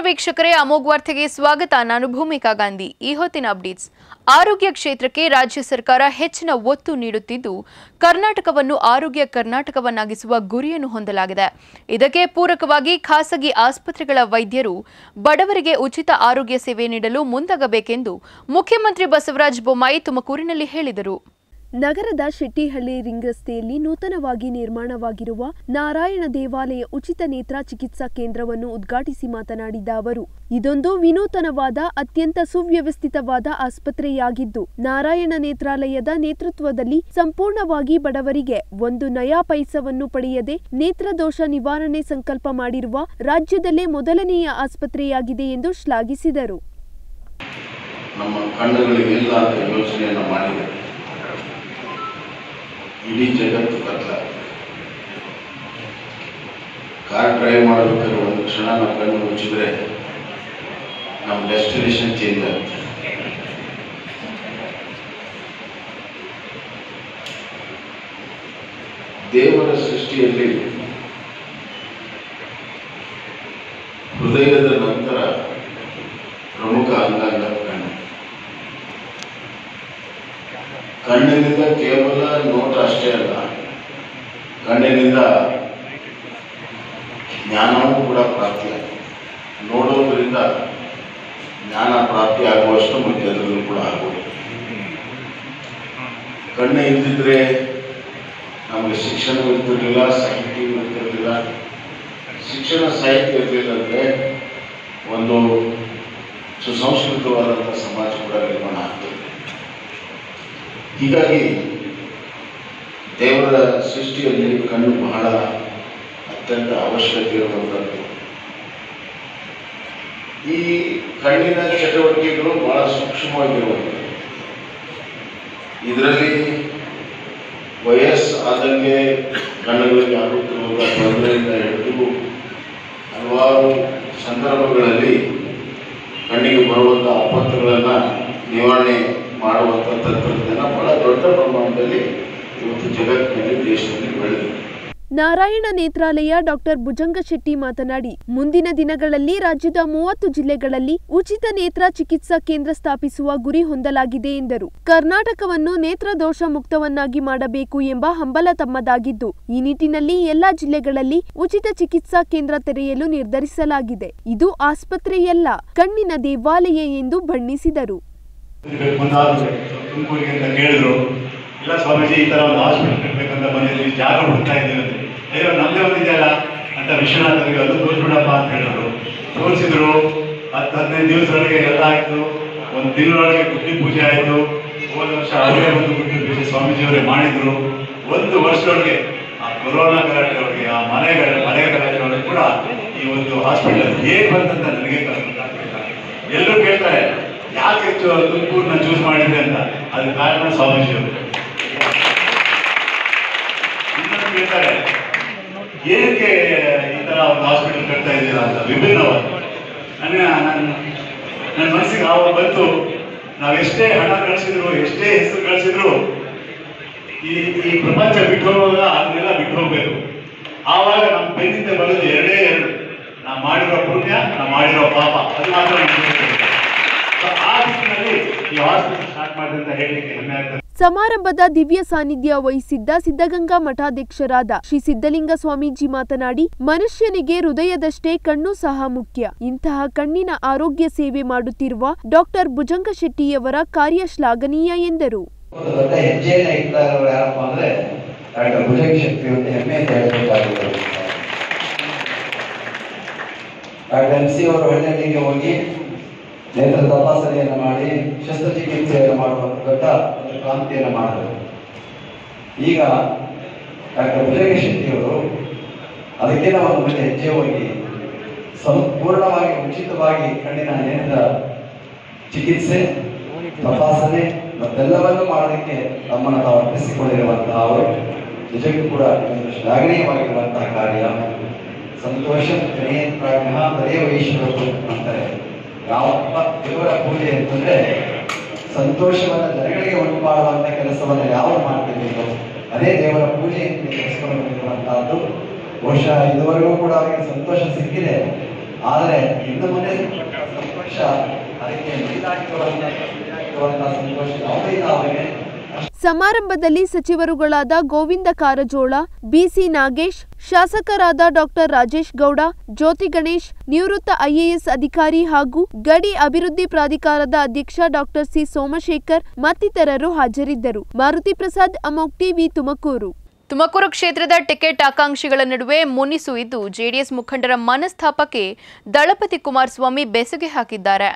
ವೀಕ್ಷಕರೇ ಅಮೋಘ್ ವಾರ್ತೆಗೆ ಸ್ವಾಗತ ನಾನು ಭೂಮಿಕಾ ಗಾಂಧಿ ಈ ಹೊತ್ತಿನ ಅಪ್ಡೇಟ್ಸ್ ಆರೋಗ್ಯ ಕ್ಷೇತ್ರಕ್ಕೆ ರಾಜ್ಯ ಸರ್ಕಾರ ಹೆಚ್ಚಿನ ಒತ್ತು ನೀಡುತ್ತಿದ್ದು ಕರ್ನಾಟಕವನ್ನು ಆರೋಗ್ಯ ಕರ್ನಾಟಕವನ್ನಾಗಿಸುವ ಗುರಿಯನ್ನು ಹೊಂದಲಾಗಿದೆ ಇದಕ್ಕೆ ಪೂರಕವಾಗಿ ಖಾಸಗಿ ಆಸ್ಪತ್ರೆಗಳ ವೈದ್ಯರು ಬಡವರಿಗೆ ಉಚಿತ ಆರೋಗ್ಯ ಸೇವೆ ನೀಡಲು ಮುಂದಾಗಬೇಕೆಂದು ಮುಖ್ಯಮಂತ್ರಿ ಬಸವರಾಜ ಬೊಮ್ಮಾಯಿ ತುಮಕೂರಿನಲ್ಲಿ ಹೇಳಿದರು ನಗರದ ಶೆಟ್ಟಿಹಳ್ಳಿ ರಿಂಗ್ ರಸ್ತೆಯಲ್ಲಿ ನೂತನವಾಗಿ ನಿರ್ಮಾಣವಾಗಿರುವ ನಾರಾಯಣ ದೇವಾಲಯ ಉಚಿತ ನೇತ್ರ ಚಿಕಿತ್ಸಾ ಕೇಂದ್ರವನ್ನು ಉದ್ಘಾಟಿಸಿ ಮಾತನಾಡಿದ ಅವರು ಇದೊಂದು ವಿನೂತನವಾದ ಅತ್ಯಂತ ಸುವ್ಯವಸ್ಥಿತವಾದ ಆಸ್ಪತ್ರೆಯಾಗಿದ್ದು ನಾರಾಯಣ ನೇತ್ರಾಲಯದ ನೇತೃತ್ವದಲ್ಲಿ ಸಂಪೂರ್ಣವಾಗಿ ಬಡವರಿಗೆ ಒಂದು ನಯಾ ಪೈಸವನ್ನು ಪಡೆಯದೆ ನೇತ್ರದೋಷ ನಿವಾರಣೆ ಸಂಕಲ್ಪ ಮಾಡಿರುವ ರಾಜ್ಯದಲ್ಲೇ ಮೊದಲನೆಯ ಆಸ್ಪತ್ರೆಯಾಗಿದೆ ಎಂದು ಶ್ಲಾಘಿಸಿದರು ನಮ್ಮ ಕಣ್ಣುಗಳಿಗೆಲ್ಲ ಅಂತ ಯೋಚನೆಯನ್ನು ಮಾಡಿದೆ ಇಡೀ ಜಗತ್ತು ಕತ್ಲ ಕಾರ್ ಡ್ರೈವ್ ಮಾಡಬೇಕಾದ್ರೆ ಒಂದು ಕ್ಷಣ ನಾವು ಕಣ್ಣು ಮುಚ್ಚಿದ್ರೆ ನಮ್ಮ ಡೆಸ್ಟಿನೇಷನ್ ಚೇಂಜ್ ಆಗುತ್ತೆ ದೇವರ ಸೃಷ್ಟಿಯಲ್ಲಿ ಹೃದಯದ ನಂತರ ಪ್ರಮುಖ ಅಂಗಾಂಗ ಕಣ್ಣು ಕಣ್ಣಿನಿಂದ ಕೇವಲ ನೋಟ ಅಷ್ಟೇ ಅಲ್ಲ ಕಣ್ಣಿನಿಂದ ಜ್ಞಾನವೂ ಕೂಡ ಪ್ರಾಪ್ತಿಯಾಗುತ್ತೆ ನೋಡೋದ್ರಿಂದ ಜ್ಞಾನ ಪ್ರಾಪ್ತಿ ಆಗುವಷ್ಟು ಮತ್ತೆ ಅದರಲ್ಲೂ ಕೂಡ ಆಗೋದು ಕಣ್ಣು ಇಲ್ದಿದ್ರೆ ನಮಗೆ ಶಿಕ್ಷಣ ಇರ್ತಿರ್ಲಿಲ್ಲ ಸಾಹಿತ್ಯ ಇರ್ತಿರ್ಲಿಲ್ಲ ಶಿಕ್ಷಣ ಸಾಹಿತ್ಯ ಇರಲಿಲ್ಲ ಅಂದರೆ ಒಂದು ಸುಸಂಸ್ಕೃತವಾದಂಥ ಸಮಾಜ ಕೂಡ ನಿರ್ಮಾಣ ಆಗ್ತದೆ ಹೀಗಾಗಿ ದೇವರ ಸೃಷ್ಟಿಯಲ್ಲಿ ಕಣ್ಣು ಬಹಳ ಅತ್ಯಂತ ಅವಶ್ಯಕತೆ ಇರುವಂಥದ್ದು ಈ ಕಣ್ಣಿನ ಚಟುವಟಿಕೆಗಳು ಬಹಳ ಸೂಕ್ಷ್ಮವಾಗಿರುವಂಥದ್ದು ಇದರಲ್ಲಿ ವಯಸ್ಸು ಆದಂಗೆ ಕಣ್ಣುಗಳಿಗೆ ಆಗುತ್ತಿರುವ ತೊಂದರೆಯಿಂದ ಹಿಡಿದು ಹಲವಾರು ಸಂದರ್ಭಗಳಲ್ಲಿ ಕಣ್ಣಿಗೆ ಬರುವಂಥ ಆಪತ್ತುಗಳನ್ನು ನಿವಾರಣೆ ಮಾಡುವಂಥ ತಂತ್ರಜ್ಞಾನ ಬಹಳ ದೊಡ್ಡ ಪ್ರಮಾಣದಲ್ಲಿ ಇವತ್ತು ಜಗತ್ತಿನಲ್ಲಿ ದೇಶದಲ್ಲಿ ಬೆಳೆದಿದೆ ನಾರಾಯಣ ನೇತ್ರಾಲಯ ಡಾಕ್ಟರ್ ಭುಜಂಗ ಶೆಟ್ಟಿ ಮಾತನಾಡಿ ಮುಂದಿನ ದಿನಗಳಲ್ಲಿ ರಾಜ್ಯದ ಮೂವತ್ತು ಜಿಲ್ಲೆಗಳಲ್ಲಿ ಉಚಿತ ನೇತ್ರ ಚಿಕಿತ್ಸಾ ಕೇಂದ್ರ ಸ್ಥಾಪಿಸುವ ಗುರಿ ಹೊಂದಲಾಗಿದೆ ಎಂದರು ಕರ್ನಾಟಕವನ್ನು ನೇತ್ರದೋಷ ಮುಕ್ತವನ್ನಾಗಿ ಮಾಡಬೇಕು ಎಂಬ ಹಂಬಲ ತಮ್ಮದಾಗಿದ್ದು ಈ ನಿಟ್ಟಿನಲ್ಲಿ ಎಲ್ಲಾ ಜಿಲ್ಲೆಗಳಲ್ಲಿ ಉಚಿತ ಚಿಕಿತ್ಸಾ ಕೇಂದ್ರ ತೆರೆಯಲು ನಿರ್ಧರಿಸಲಾಗಿದೆ ಇದು ಆಸ್ಪತ್ರೆಯಲ್ಲ ಕಣ್ಣಿನ ದೇವಾಲಯ ಎಂದು ಬಣ್ಣಿಸಿದರು ಬೇಕು ಮುಂದಾದ್ರೆ ತುಮಕೂರಿಗೆ ಅಂತ ಕೇಳಿದ್ರು ಇಲ್ಲ ಸ್ವಾಮೀಜಿ ಈ ತರ ಒಂದು ಹಾಸ್ಪಿಟಲ್ ಕಟ್ಬೇಕಂತ ಬಂದಿದ್ವಿ ಜಾಗ ಹುಡ್ತಾ ಇದ್ದೀವಿ ಅಂತ ಅಯ್ಯೋ ನಮ್ದೇ ಒಂದಿದೆಯಲ್ಲ ಅಂತ ವಿಶ್ವನಾಥರಿಗೆ ಅದು ತೋರಿಸ್ಬಿಡಪ್ಪ ಅಂತ ಹೇಳಿದ್ರು ತೋರಿಸಿದ್ರು ಹತ್ತು ಹದಿನೈದು ದಿವಸದೊಳಗೆ ಎಲ್ಲ ಆಯ್ತು ಒಂದು ತಿಂಗಳೊಳಗೆ ಗುಡ್ಡಿ ಪೂಜೆ ಆಯ್ತು ಹೋದ ವರ್ಷ ಅವರೇ ಒಂದು ಗುಡ್ಡಿ ಪೂಜೆ ಸ್ವಾಮೀಜಿಯವರೇ ಮಾಡಿದ್ರು ಒಂದು ವರ್ಷದೊಳಗೆ ಆ ಕೊರೋನಾ ಗಲಾಟೆ ಒಳಗೆ ಆ ಮನೆಗಳ ಮನೆ ಗಲಾಟೆ ಒಳಗೆ ಕೂಡ ಈ ಒಂದು ಹಾಸ್ಪಿಟಲ್ ಹೇಗೆ ಬಂತಂತ ನನಗೆ ಗೊತ್ತಾಗ್ತಿಲ್ಲ ಎಲ್ಲರೂ ಕೇಳ್ತಾರೆ ಯಾಕೆ ತುಮಕೂರನ್ನ ಚೂಸ್ ಮಾಡಿದೆ ಅಂತ ಅದು ಕಾರಣ ಸ್ವಾಮೀಜಿಯವರು ಇನ್ನೊಂದು ಕೇಳ್ತಾರೆ ಏನಕ್ಕೆ ಈ ತರ ಒಂದು ಹಾಸ್ಪಿಟಲ್ ಕಟ್ತಾ ಇದ್ದೀರಾ ಅಂತ ವಿಭಿನ್ನವಾದ ನನ್ನ ನನ್ನ ನನ್ನ ಮನಸ್ಸಿಗೆ ಆವಾಗ ಬಂತು ನಾವು ಎಷ್ಟೇ ಹಣ ಗಳಿಸಿದ್ರು ಎಷ್ಟೇ ಹೆಸರು ಗಳಿಸಿದ್ರು ಈ ಈ ಪ್ರಪಂಚ ಬಿಟ್ಟು ಹೋಗುವಾಗ ಅದನ್ನೆಲ್ಲ ಬಿಟ್ಟು ಹೋಗ್ಬೇಕು ಆವಾಗ ನಮ್ಮ ಬೆನ್ನಿಂದ ಬರೋದು ಎರಡೇ ಎರಡು ನಾವು ಮಾಡಿರೋ ಪುಣ್ಯ ನಾವು ಮಾಡಿರೋ ಪಾಪ ಅದು ಮಾತ್ರ ನಮ್ಗೆ ಗೊತ್ತಿರುತ್ತೆ. So, ಆ ನಿಟ್ಟಿನಲ್ಲಿ ಈ ಹಾಸ್ಪಿಟಲ್ ಸ್ಟಾರ್ಟ್ ಮಾಡಿದೆ ಅಂತ ಹೇಳಲಿಕ್ಕೆ ಹೆಮ್ಮೆ ಆಗ್ತದೆ ಸಮಾರಂಭದ ದಿವ್ಯ ಸಾನ್ನಿಧ್ಯ ವಹಿಸಿದ್ದ ಸಿದ್ಧಗಂಗಾ ಮಠಾಧ್ಯಕ್ಷರಾದ ಶ್ರೀ ಸಿದ್ಧಲಿಂಗ ಸ್ವಾಮೀಜಿ ಮಾತನಾಡಿ ಮನುಷ್ಯನಿಗೆ ಹೃದಯದಷ್ಟೇ ಕಣ್ಣು ಸಹ ಮುಖ್ಯ ಇಂತಹ ಕಣ್ಣಿನ ಆರೋಗ್ಯ ಸೇವೆ ಮಾಡುತ್ತಿರುವ ಡಾಕ್ಟರ್ ಭುಜಂಗ ಶೆಟ್ಟಿಯವರ ಕಾರ್ಯ ಶ್ಲಾಘನೀಯ ಎಂದರು ಒಂದು ದೊಡ್ಡ ಹೆಜ್ಜೆಯನ್ನ ಇಡ್ತಾ ಇರೋರು ಯಾರಪ್ಪ ಅಂದ್ರೆ ಡಾಕ್ಟರ್ ಭುಜಂಗ ಶಕ್ತಿ ಅಂತ ಹೆಮ್ಮೆ ಅಂತ ಹೇಳಬೇಕಾಗಿದೆ ಡಾಕ್ಟರ್ ಎಂ ಸಿ ಅವರು ಹಳ್ಳಿಗೆ ಹೋಗಿ ನೇತ್ರ ತಪಾಸಣೆಯನ್ನು ಮಾಡಿ ಶಸ್ತ್ರಚಿಕಿತ್ಸೆಯನ್ನು ಮಾಡುವಂತ ದೊಡ್ಡ ಒಂದು ಕ್ರಾಂತಿಯನ್ನು ಮಾಡಿದರು ಈಗ ಡಾಕ್ಟರ್ ಭುಜಂಗ ಶೆಟ್ಟಿಯವರು ಅದಕ್ಕಿಂತ ಒಂದು ಮುಂದೆ ಹೆಜ್ಜೆ ಹೋಗಿ ಸಂಪೂರ್ಣವಾಗಿ ಉಚಿತವಾಗಿ ಕಣ್ಣಿನ ನೇತ್ರ ಚಿಕಿತ್ಸೆ ತಪಾಸಣೆ ಮತ್ತೆಲ್ಲವನ್ನೂ ಮಾಡೋದಕ್ಕೆ ತಮ್ಮನ್ನು ತಾವು ಅರ್ಪಿಸಿಕೊಂಡಿರುವಂತಹ ಅವರು ನಿಜಕ್ಕೂ ಕೂಡ ಇದೊಂದು ಶ್ಲಾಘನೀಯವಾಗಿರುವಂತಹ ಕಾರ್ಯ ಸಂತೋಷ ಪ್ರಾಜ್ಞ ತದೇವ ಈಶ್ವರ ಅಂತಾರೆ ಯಾವ ದೇವರ ಪೂಜೆ ಅಂತಂದ್ರೆ ಸಂತೋಷವನ್ನ ಜನಗಳಿಗೆ ಉಂಟು ಮಾಡುವಂತ ಕೆಲಸವನ್ನ ಯಾರು ಮಾಡ್ತಿದ್ದೀರೋ ಅದೇ ದೇವರ ಪೂಜೆ ಅಂತ ಕೆಲಸವನ್ನು ಬಂದಿರುವಂತಹದ್ದು ಬಹುಶಃ ಇದುವರೆಗೂ ಕೂಡ ಅವರಿಗೆ ಸಂತೋಷ ಸಿಕ್ಕಿದೆ ಆದರೆ ಇನ್ನು ಮುಂದೆ ಸಂತೋಷ ಅದಕ್ಕೆ ಮೀಸಲಾಗಿರುವಂಥ ಸಂತೋಷ ಯಾವುದೇ ಇಲ್ಲ ಅವರಿಗೆ ಸಮಾರಂಭದಲ್ಲಿ ಸಚಿವರುಗಳಾದ ಗೋವಿಂದ ಕಾರಜೋಳ ಬಿಸಿ ನಾಗೇಶ್ ಶಾಸಕರಾದ ಡಾಕ್ಟರ್ ರಾಜೇಶ್ ಗೌಡ ಜ್ಯೋತಿ ಗಣೇಶ್ ನಿವೃತ್ತ ಐಎಎಸ್ ಅಧಿಕಾರಿ ಹಾಗೂ ಗಡಿ ಅಭಿವೃದ್ಧಿ ಪ್ರಾಧಿಕಾರದ ಅಧ್ಯಕ್ಷ ಡಾಕ್ಟರ್ ಸಿ ಸೋಮಶೇಖರ್ ಮತ್ತಿತರರು ಹಾಜರಿದ್ದರು ಮಾರುತಿ ಪ್ರಸಾದ್ ಅಮೋಕ್ ಟಿವಿ ತುಮಕೂರು ತುಮಕೂರು ಕ್ಷೇತ್ರದ ಟಿಕೆಟ್ ಆಕಾಂಕ್ಷಿಗಳ ನಡುವೆ ಮುನಿಸು ಇದ್ದು ಜೆಡಿಎಸ್ ಮುಖಂಡರ ಮನಸ್ತಾಪಕ್ಕೆ ದಳಪತಿ ಕುಮಾರಸ್ವಾಮಿ ಬೆಸುಗೆ ಹಾಕಿದ್ದಾರೆ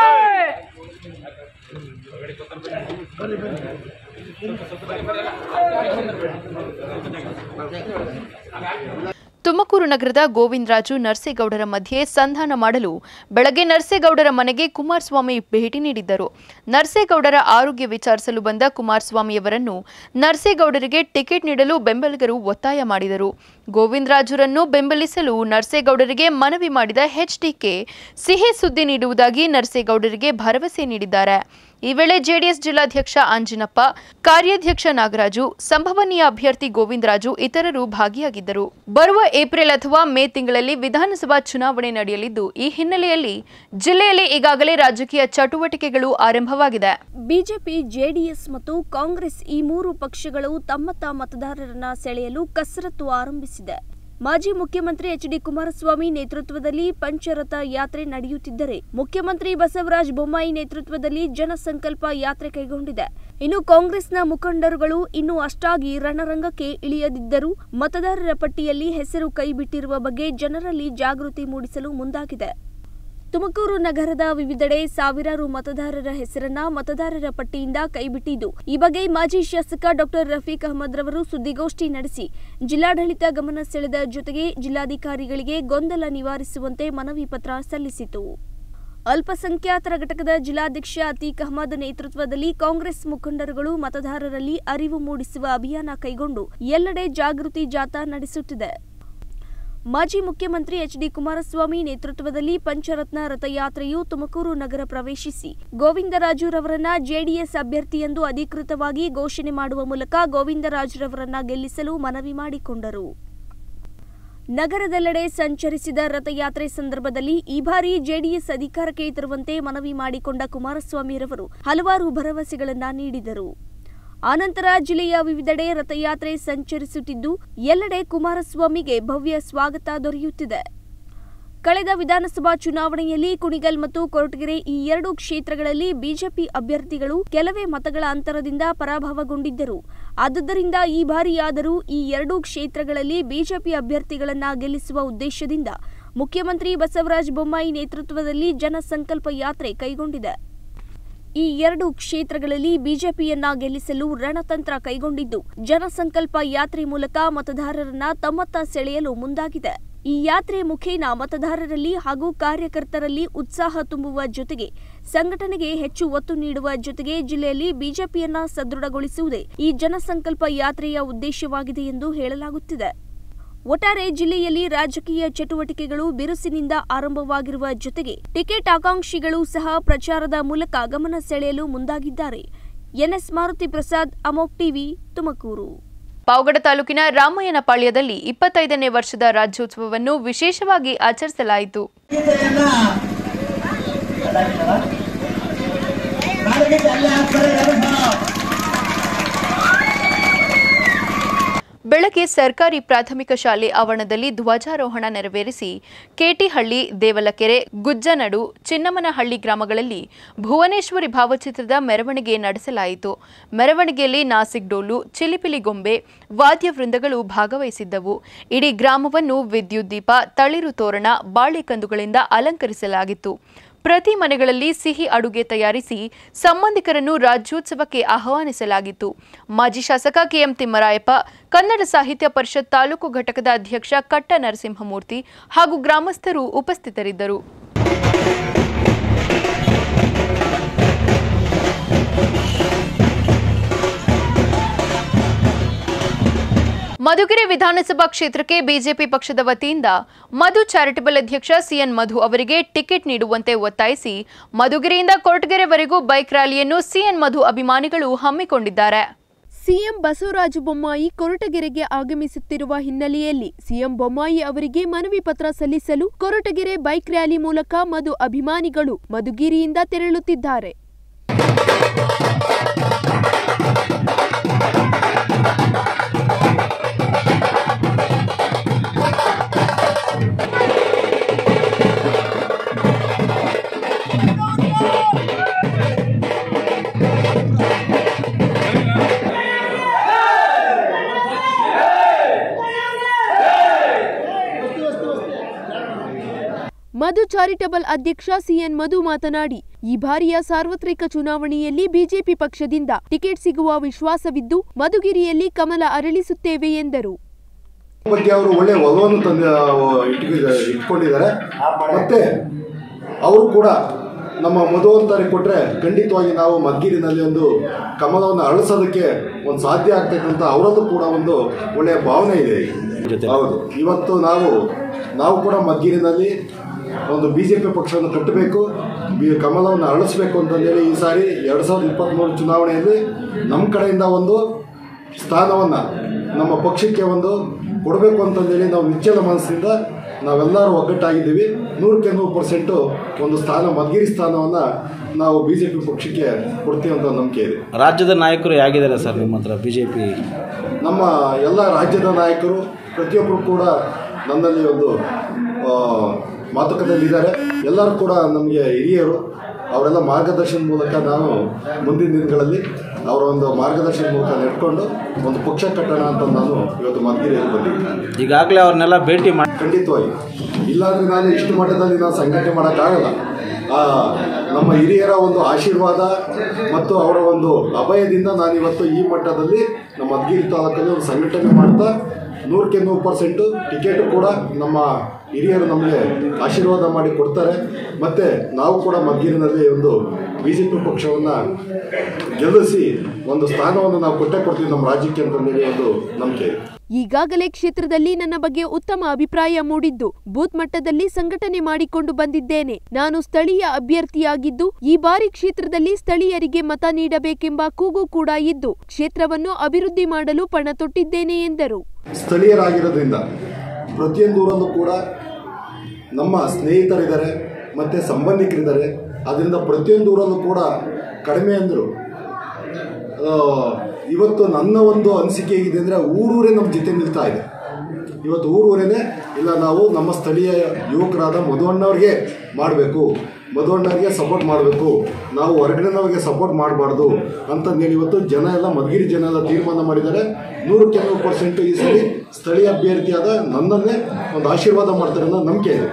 ತುಮಕೂರು ನಗರದ ಗೋವಿಂದರಾಜು ನರ್ಸೇಗೌಡರ ಮಧ್ಯೆ ಸಂಧಾನ ಮಾಡಲು ಬೆಳಗ್ಗೆ ನರ್ಸೇಗೌಡರ ಮನೆಗೆ ಕುಮಾರಸ್ವಾಮಿ ಭೇಟಿ ನೀಡಿದ್ದರು ನರ್ಸೇಗೌಡರ ಆರೋಗ್ಯ ವಿಚಾರಿಸಲು ಬಂದ ಕುಮಾರಸ್ವಾಮಿಯವರನ್ನು ನರ್ಸೇಗೌಡರಿಗೆ ಟಿಕೆಟ್ ನೀಡಲು ಬೆಂಬಲಿಗರು ಒತ್ತಾಯ ಮಾಡಿದರು ಗೋವಿಂದರಾಜುರನ್ನು ಬೆಂಬಲಿಸಲು ನರ್ಸೇಗೌಡರಿಗೆ ಮನವಿ ಮಾಡಿದ ಎಚ್ಡಿಕೆ ಸಿಹಿ ಸುದ್ದಿ ನೀಡುವುದಾಗಿ ನರ್ಸೇಗೌಡರಿಗೆ ಭರವಸೆ ನೀಡಿದ್ದಾರೆ ಈ ವೇಳೆ ಜೆಡಿಎಸ್ ಜಿಲ್ಲಾಧ್ಯಕ್ಷ ಅಂಜಿನಪ್ಪ ಕಾರ್ಯಾಧ್ಯಕ್ಷ ನಾಗರಾಜು ಸಂಭವನೀಯ ಅಭ್ಯರ್ಥಿ ಗೋವಿಂದರಾಜು ಇತರರು ಭಾಗಿಯಾಗಿದ್ದರು ಬರುವ ಏಪ್ರಿಲ್ ಅಥವಾ ಮೇ ತಿಂಗಳಲ್ಲಿ ವಿಧಾನಸಭಾ ಚುನಾವಣೆ ನಡೆಯಲಿದ್ದು ಈ ಹಿನ್ನೆಲೆಯಲ್ಲಿ ಜಿಲ್ಲೆಯಲ್ಲಿ ಈಗಾಗಲೇ ರಾಜಕೀಯ ಚಟುವಟಿಕೆಗಳು ಆರಂಭವಾಗಿದೆ ಬಿಜೆಪಿ ಜೆಡಿಎಸ್ ಮತ್ತು ಕಾಂಗ್ರೆಸ್ ಈ ಮೂರು ಪಕ್ಷಗಳು ತಮ್ಮತ್ತ ಮತದಾರರನ್ನ ಸೆಳೆಯಲು ಕಸರತ್ತು ಆರಂಭಿಸಿದೆ ಮಾಜಿ ಮುಖ್ಯಮಂತ್ರಿ ಎಚ್ ಡಿ ಕುಮಾರಸ್ವಾಮಿ ನೇತೃತ್ವದಲ್ಲಿ ಪಂಚರಥ ಯಾತ್ರೆ ನಡೆಯುತ್ತಿದ್ದರೆ ಮುಖ್ಯಮಂತ್ರಿ ಬಸವರಾಜ ಬೊಮ್ಮಾಯಿ ನೇತೃತ್ವದಲ್ಲಿ ಜನಸಂಕಲ್ಪ ಯಾತ್ರೆ ಕೈಗೊಂಡಿದೆ ಇನ್ನು ಕಾಂಗ್ರೆಸ್ನ ಮುಖಂಡರುಗಳು ಇನ್ನೂ ಅಷ್ಟಾಗಿ ರಣರಂಗಕ್ಕೆ ಇಳಿಯದಿದ್ದರೂ ಮತದಾರರ ಪಟ್ಟಿಯಲ್ಲಿ ಹೆಸರು ಕೈಬಿಟ್ಟಿರುವ ಬಗ್ಗೆ ಜನರಲ್ಲಿ ಜಾಗೃತಿ ಮೂಡಿಸಲು ಮುಂದಾಗಿದೆ ತುಮಕೂರು ನಗರದ ವಿವಿಧೆಡೆ ಸಾವಿರಾರು ಮತದಾರರ ಹೆಸರನ್ನ ಮತದಾರರ ಪಟ್ಟಿಯಿಂದ ಕೈಬಿಟ್ಟಿದ್ದು ಈ ಬಗ್ಗೆ ಮಾಜಿ ಶಾಸಕ ಡಾಕ್ಟರ್ ರಫೀಕ್ ಅಹಮದ್ ರವರು ಸುದ್ದಿಗೋಷ್ಠಿ ನಡೆಸಿ ಜಿಲ್ಲಾಡಳಿತ ಗಮನ ಸೆಳೆದ ಜೊತೆಗೆ ಜಿಲ್ಲಾಧಿಕಾರಿಗಳಿಗೆ ಗೊಂದಲ ನಿವಾರಿಸುವಂತೆ ಮನವಿ ಪತ್ರ ಸಲ್ಲಿಸಿತು ಅಲ್ಪಸಂಖ್ಯಾತರ ಘಟಕದ ಜಿಲ್ಲಾಧ್ಯಕ್ಷ ಅತೀಕ್ ಅಹಮದ್ ನೇತೃತ್ವದಲ್ಲಿ ಕಾಂಗ್ರೆಸ್ ಮುಖಂಡರುಗಳು ಮತದಾರರಲ್ಲಿ ಅರಿವು ಮೂಡಿಸುವ ಅಭಿಯಾನ ಕೈಗೊಂಡು ಎಲ್ಲೆಡೆ ಜಾಗೃತಿ ಜಾಥಾ ನಡೆಸುತ್ತಿದೆ ಮಾಜಿ ಮುಖ್ಯಮಂತ್ರಿ ಎಚ್ ಡಿ ಕುಮಾರಸ್ವಾಮಿ ನೇತೃತ್ವದಲ್ಲಿ ಪಂಚರತ್ನ ರಥಯಾತ್ರೆಯು ತುಮಕೂರು ನಗರ ಪ್ರವೇಶಿಸಿ ಗೋವಿಂದರಾಜುರವರನ್ನ ಜೆಡಿಎಸ್ ಅಭ್ಯರ್ಥಿ ಎಂದು ಅಧಿಕೃತವಾಗಿ ಘೋಷಣೆ ಮಾಡುವ ಮೂಲಕ ಗೋವಿಂದರಾಜುರವರನ್ನ ಗೆಲ್ಲಿಸಲು ಮನವಿ ಮಾಡಿಕೊಂಡರು ನಗರದೆಲ್ಲೆಡೆ ಸಂಚರಿಸಿದ ರಥಯಾತ್ರೆ ಸಂದರ್ಭದಲ್ಲಿ ಈ ಬಾರಿ ಜೆಡಿಎಸ್ ಅಧಿಕಾರಕ್ಕೆ ತರುವಂತೆ ಮನವಿ ಮಾಡಿಕೊಂಡ ಕುಮಾರಸ್ವಾಮಿರವರು ಹಲವಾರು ಭರವಸೆಗಳನ್ನ ನೀಡಿದರು ಆನಂತರ ಜಿಲ್ಲೆಯ ವಿವಿಧೆಡೆ ರಥಯಾತ್ರೆ ಸಂಚರಿಸುತ್ತಿದ್ದು ಎಲ್ಲೆಡೆ ಕುಮಾರಸ್ವಾಮಿಗೆ ಭವ್ಯ ಸ್ವಾಗತ ದೊರೆಯುತ್ತಿದೆ ಕಳೆದ ವಿಧಾನಸಭಾ ಚುನಾವಣೆಯಲ್ಲಿ ಕುಣಿಗಲ್ ಮತ್ತು ಕೊರಟಗೆರೆ ಈ ಎರಡು ಕ್ಷೇತ್ರಗಳಲ್ಲಿ ಬಿಜೆಪಿ ಅಭ್ಯರ್ಥಿಗಳು ಕೆಲವೇ ಮತಗಳ ಅಂತರದಿಂದ ಪರಾಭವಗೊಂಡಿದ್ದರು ಆದುದರಿಂದ ಈ ಬಾರಿಯಾದರೂ ಈ ಎರಡೂ ಕ್ಷೇತ್ರಗಳಲ್ಲಿ ಬಿಜೆಪಿ ಅಭ್ಯರ್ಥಿಗಳನ್ನ ಗೆಲ್ಲಿಸುವ ಉದ್ದೇಶದಿಂದ ಮುಖ್ಯಮಂತ್ರಿ ಬಸವರಾಜ ಬೊಮ್ಮಾಯಿ ನೇತೃತ್ವದಲ್ಲಿ ಜನಸಂಕಲ್ಪ ಯಾತ್ರೆ ಕೈಗೊಂಡಿದೆ ಈ ಎರಡು ಕ್ಷೇತ್ರಗಳಲ್ಲಿ ಬಿಜೆಪಿಯನ್ನ ಗೆಲ್ಲಿಸಲು ರಣತಂತ್ರ ಕೈಗೊಂಡಿದ್ದು ಜನಸಂಕಲ್ಪ ಯಾತ್ರೆ ಮೂಲಕ ಮತದಾರರನ್ನ ತಮ್ಮತ್ತ ಸೆಳೆಯಲು ಮುಂದಾಗಿದೆ ಈ ಯಾತ್ರೆ ಮುಖೇನ ಮತದಾರರಲ್ಲಿ ಹಾಗೂ ಕಾರ್ಯಕರ್ತರಲ್ಲಿ ಉತ್ಸಾಹ ತುಂಬುವ ಜೊತೆಗೆ ಸಂಘಟನೆಗೆ ಹೆಚ್ಚು ಒತ್ತು ನೀಡುವ ಜೊತೆಗೆ ಜಿಲ್ಲೆಯಲ್ಲಿ ಬಿಜೆಪಿಯನ್ನ ಸದೃಢಗೊಳಿಸುವುದೇ ಈ ಜನಸಂಕಲ್ಪ ಯಾತ್ರೆಯ ಉದ್ದೇಶವಾಗಿದೆ ಎಂದು ಹೇಳಲಾಗುತ್ತಿದೆ ಒಟ್ಟಾರೆ ಜಿಲ್ಲೆಯಲ್ಲಿ ರಾಜಕೀಯ ಚಟುವಟಿಕೆಗಳು ಬಿರುಸಿನಿಂದ ಆರಂಭವಾಗಿರುವ ಜೊತೆಗೆ ಟಿಕೆಟ್ ಆಕಾಂಕ್ಷಿಗಳು ಸಹ ಪ್ರಚಾರದ ಮೂಲಕ ಗಮನ ಸೆಳೆಯಲು ಮುಂದಾಗಿದ್ದಾರೆ ಎನ್ಎಸ್ ಮಾರುತಿ ಪ್ರಸಾದ್ ಅಮೋಕ್ ಟಿವಿ ತುಮಕೂರು ಪಾವಗಡ ತಾಲೂಕಿನ ರಾಮಯ್ಯನಪಾಳ್ಯದಲ್ಲಿ ಇಪ್ಪತ್ತೈದನೇ ವರ್ಷದ ರಾಜ್ಯೋತ್ಸವವನ್ನು ವಿಶೇಷವಾಗಿ ಆಚರಿಸಲಾಯಿತು ಬೆಳಗ್ಗೆ ಸರ್ಕಾರಿ ಪ್ರಾಥಮಿಕ ಶಾಲೆ ಆವರಣದಲ್ಲಿ ಧ್ವಜಾರೋಹಣ ನೆರವೇರಿಸಿ ಕೇಟಿಹಳ್ಳಿ ದೇವಲಕೆರೆ ಗುಜ್ಜನಡು ಚಿನ್ನಮನಹಳ್ಳಿ ಗ್ರಾಮಗಳಲ್ಲಿ ಭುವನೇಶ್ವರಿ ಭಾವಚಿತ್ರದ ಮೆರವಣಿಗೆ ನಡೆಸಲಾಯಿತು ಮೆರವಣಿಗೆಯಲ್ಲಿ ನಾಸಿಕ್ ಡೋಲು ಚಿಲಿಪಿಲಿ ಗೊಂಬೆ ವಾದ್ಯ ವೃಂದಗಳು ಭಾಗವಹಿಸಿದ್ದವು ಇಡೀ ಗ್ರಾಮವನ್ನು ವಿದ್ಯುತ್ ದೀಪ ತಳಿರು ತೋರಣ ಬಾಳೆಕಂದುಗಳಿಂದ ಅಲಂಕರಿಸಲಾಗಿತ್ತು ಪ್ರತಿ ಮನೆಗಳಲ್ಲಿ ಸಿಹಿ ಅಡುಗೆ ತಯಾರಿಸಿ ಸಂಬಂಧಿಕರನ್ನು ರಾಜ್ಯೋತ್ಸವಕ್ಕೆ ಆಹ್ವಾನಿಸಲಾಗಿತ್ತು ಮಾಜಿ ಶಾಸಕ ಕೆಎಂ ತಿಮ್ಮರಾಯಪ್ಪ ಕನ್ನಡ ಸಾಹಿತ್ಯ ಪರಿಷತ್ ತಾಲೂಕು ಘಟಕದ ಅಧ್ಯಕ್ಷ ಕಟ್ಟ ನರಸಿಂಹಮೂರ್ತಿ ಹಾಗೂ ಗ್ರಾಮಸ್ಥರು ಉಪಸ್ಥಿತರಿದ್ದರು ಮಧುಗಿರಿ ವಿಧಾನಸಭಾ ಕ್ಷೇತ್ರಕ್ಕೆ ಬಿಜೆಪಿ ಪಕ್ಷದ ವತಿಯಿಂದ ಮಧು ಚಾರಿಟಬಲ್ ಅಧ್ಯಕ್ಷ ಸಿಎನ್ ಮಧು ಅವರಿಗೆ ಟಿಕೆಟ್ ನೀಡುವಂತೆ ಒತ್ತಾಯಿಸಿ ಮಧುಗಿರಿಯಿಂದ ಕೊರಟಗೆರೆವರೆಗೂ ಬೈಕ್ ರ್ಯಾಲಿಯನ್ನು ಸಿಎನ್ ಮಧು ಅಭಿಮಾನಿಗಳು ಹಮ್ಮಿಕೊಂಡಿದ್ದಾರೆ ಸಿಎಂ ಬಸವರಾಜ ಬೊಮ್ಮಾಯಿ ಕೊರಟಗೆರೆಗೆ ಆಗಮಿಸುತ್ತಿರುವ ಹಿನ್ನೆಲೆಯಲ್ಲಿ ಸಿಎಂ ಬೊಮ್ಮಾಯಿ ಅವರಿಗೆ ಮನವಿ ಪತ್ರ ಸಲ್ಲಿಸಲು ಕೊರಟಗೆರೆ ಬೈಕ್ ರ್ಯಾಲಿ ಮೂಲಕ ಮಧು ಅಭಿಮಾನಿಗಳು ಮಧುಗಿರಿಯಿಂದ ತೆರಳುತ್ತಿದ್ದಾರೆ ಮಧು ಚಾರಿಟಬಲ್ ಅಧ್ಯಕ್ಷ ಸಿಎನ್ ಮಧು ಮಾತನಾಡಿ ಈ ಬಾರಿಯ ಸಾರ್ವತ್ರಿಕ ಚುನಾವಣೆಯಲ್ಲಿ ಬಿಜೆಪಿ ಪಕ್ಷದಿಂದ ಟಿಕೆಟ್ ಸಿಗುವ ವಿಶ್ವಾಸವಿದ್ದು ಮಧುಗಿರಿಯಲ್ಲಿ ಕಮಲ ಅರಳಿಸುತ್ತೇವೆ ಎಂದರು ಬಗ್ಗೆ ಅವರು ಒಳ್ಳೆ ಒಲವನ್ನು ತಂದು ಇಟ್ಕೊಂಡಿದ್ದಾರೆ ಇಟ್ಕೊಂಡಿದ್ದಾರೆ ಮತ್ತೆ ಅವರು ಕೂಡ ನಮ್ಮ ಮಧುವಂತರಿಗೆ ಕೊಟ್ಟರೆ ಖಂಡಿತವಾಗಿ ನಾವು ಮದ್ಗಿರಿನಲ್ಲಿ ಒಂದು ಕಮಲವನ್ನು ಅಳಿಸೋದಕ್ಕೆ ಒಂದು ಸಾಧ್ಯ ಆಗ್ತಕ್ಕಂಥ ಅವರದ್ದು ಕೂಡ ಒಂದು ಒಳ್ಳೆಯ ಭಾವನೆ ಇದೆ ಹೌದು ಇವತ್ತು ನಾವು ನಾವು ಕೂಡ ಮದ್ಗಿರಿನಲ್ಲಿ ಒಂದು ಬಿ ಜೆ ಪಿ ಪಕ್ಷವನ್ನು ಕಟ್ಟಬೇಕು ಬಿ ಕಮಲವನ್ನು ಅರಳಿಸ್ಬೇಕು ಅಂತಂದೇಳಿ ಈ ಸಾರಿ ಎರಡು ಸಾವಿರದ ಇಪ್ಪತ್ತ್ಮೂರು ಚುನಾವಣೆಯಲ್ಲಿ ನಮ್ಮ ಕಡೆಯಿಂದ ಒಂದು ಸ್ಥಾನವನ್ನು ನಮ್ಮ ಪಕ್ಷಕ್ಕೆ ಒಂದು ಕೊಡಬೇಕು ಅಂತಂದೇಳಿ ನಾವು ನಿಶ್ಚಲ ಮನಸ್ಸಿಂದ ನಾವೆಲ್ಲರೂ ಒಗ್ಗಟ್ಟಾಗಿದ್ದೀವಿ ನೂರಕ್ಕೆ ನೂರು ಪರ್ಸೆಂಟು ಒಂದು ಸ್ಥಾನ ಮಧುಗಿರಿ ಸ್ಥಾನವನ್ನು ನಾವು ಬಿ ಜೆ ಪಿ ಪಕ್ಷಕ್ಕೆ ಕೊಡ್ತೀವಿ ಅಂತ ನಂಬಿಕೆ ಇದೆ ರಾಜ್ಯದ ನಾಯಕರು ಹೇಗಿದ್ದಾರೆ ಸರ್ ನಿಮ್ಮ ಹತ್ರ ಬಿ ಜೆ ಪಿ ನಮ್ಮ ಎಲ್ಲ ರಾಜ್ಯದ ನಾಯಕರು ಪ್ರತಿಯೊಬ್ಬರು ಕೂಡ ನನ್ನಲ್ಲಿ ಒಂದು ಆ, ಮಾತುಕತೆಯಲ್ಲಿದ್ದಾರೆ ಎಲ್ಲರೂ ಕೂಡ ನಮಗೆ ಹಿರಿಯರು ಅವರೆಲ್ಲ ಮಾರ್ಗದರ್ಶನ ಮೂಲಕ ನಾನು ಮುಂದಿನ ದಿನಗಳಲ್ಲಿ ಅವರ ಒಂದು ಮಾರ್ಗದರ್ಶನ ಮೂಲಕ ನಡ್ಕೊಂಡು ಒಂದು ಪಕ್ಷ ಕಟ್ಟೋಣ ಅಂತ ನಾನು ಇವತ್ತು ಮಧುಗಿರಿಯಲ್ಲಿ ಬಂದಿದ್ದೀನಿ ಈಗಾಗಲೇ ಅವ್ರನ್ನೆಲ್ಲ ಭೇಟಿ ಮಾಡಿ ಖಂಡಿತವಾಗಿ ಇಲ್ಲಾಂದ್ರೆ ನಾನು ಇಷ್ಟು ಮಟ್ಟದಲ್ಲಿ ನಾನು ಸಂಘಟನೆ ಮಾಡೋಕ್ಕಾಗಲ್ಲ ಆ, ನಮ್ಮ ಹಿರಿಯರ ಒಂದು ಆಶೀರ್ವಾದ ಮತ್ತು ಅವರ ಒಂದು ಅಭಯದಿಂದ ನಾನು ಇವತ್ತು ಈ ಮಟ್ಟದಲ್ಲಿ ನಮ್ಮ ಮಧುಗಿರಿ ತಾಲೂಕಲ್ಲಿ ಒಂದು ಸಂಘಟನೆ ಮಾಡ್ತಾ ನೂರಕ್ಕೆ ನೂರು ಪರ್ಸೆಂಟು ಟಿಕೆಟು ಕೂಡ ನಮ್ಮ ಹಿರಿಯರು ನಮಗೆ ಆಶೀರ್ವಾದ ಮಾಡಿ ಕೊಡ್ತಾರೆ ಮತ್ತು ನಾವು ಕೂಡ ಮಧುಗಿರಿನಲ್ಲಿ ಒಂದು ಬಿ ಜೆ ಪಿ ಪಕ್ಷವನ್ನು ಗೆಲ್ಲಿಸಿ ಒಂದು ಸ್ಥಾನವನ್ನು ನಾವು ಕೊಟ್ಟೇ ಕೊಡ್ತೀವಿ ನಮ್ಮ ರಾಜ್ಯಕ್ಕೆ ಅಂತಂದೇಳಿ ಒಂದು ನಂಬಿಕೆ ಇದೆ ಈಗಾಗಲೇ ಕ್ಷೇತ್ರದಲ್ಲಿ ನನ್ನ ಬಗ್ಗೆ ಉತ್ತಮ ಅಭಿಪ್ರಾಯ ಮೂಡಿದ್ದು ಬೂತ್ ಮಟ್ಟದಲ್ಲಿ ಸಂಘಟನೆ ಮಾಡಿಕೊಂಡು ಬಂದಿದ್ದೇನೆ ನಾನು ಸ್ಥಳೀಯ ಅಭ್ಯರ್ಥಿಯಾಗಿದ್ದು ಈ ಬಾರಿ ಕ್ಷೇತ್ರದಲ್ಲಿ ಸ್ಥಳೀಯರಿಗೆ ಮತ ನೀಡಬೇಕೆಂಬ ಕೂಗು ಕೂಡ ಇದ್ದು ಕ್ಷೇತ್ರವನ್ನು ಅಭಿವೃದ್ಧಿ ಮಾಡಲು ಪಣ ತೊಟ್ಟಿದ್ದೇನೆ ಎಂದರು ಸ್ಥಳೀಯರಾಗಿರೋದ್ರಿಂದ ಪ್ರತಿಯೊಂದು ಊರಲ್ಲೂ ಕೂಡ ನಮ್ಮ ಸ್ನೇಹಿತರಿದ್ದಾರೆ ಮತ್ತು ಸಂಬಂಧಿಕರಿದ್ದಾರೆ ಅದರಿಂದ ಪ್ರತಿಯೊಂದು ಊರಲ್ಲೂ ಕೂಡ ಕಡಿಮೆ ಅಂದರು ಇವತ್ತು ನನ್ನ ಒಂದು ಅನಿಸಿಕೆ ಹೇಗಿದೆ ಅಂದರೆ ಊರೂರೇ ನಮ್ಮ ಜೊತೆ ನಿಲ್ತಾ ಇದೆ ಇವತ್ತು ಊರೂರೇನೆ ಇಲ್ಲ ನಾವು ನಮ್ಮ ಸ್ಥಳೀಯ ಯುವಕರಾದ ಮಧುವಣ್ಣವ್ರಿಗೆ ಮಾಡಬೇಕು ಮಧುವಣ್ಣವ್ರಿಗೆ ಸಪೋರ್ಟ್ ಮಾಡಬೇಕು ನಾವು ಹೊರಗಡೆನವ್ರಿಗೆ ಸಪೋರ್ಟ್ ಮಾಡಬಾರ್ದು ಅಂತಂದೇಳಿ ಇವತ್ತು ಜನ ಎಲ್ಲ ಮಧುಗಿರಿ ಜನ ಎಲ್ಲ ತೀರ್ಮಾನ ಮಾಡಿದ್ದಾರೆ ನೂರಕ್ಕೆ ನೂರು ಪರ್ಸೆಂಟ್ ಈ ಸರಿ ಸ್ಥಳೀಯ ಅಭ್ಯರ್ಥಿಯಾದ ನನ್ನನ್ನೇ ಒಂದು ಆಶೀರ್ವಾದ ಮಾಡ್ತಾರೆ ಅನ್ನೋ ನಂಬಿಕೆ ಇದೆ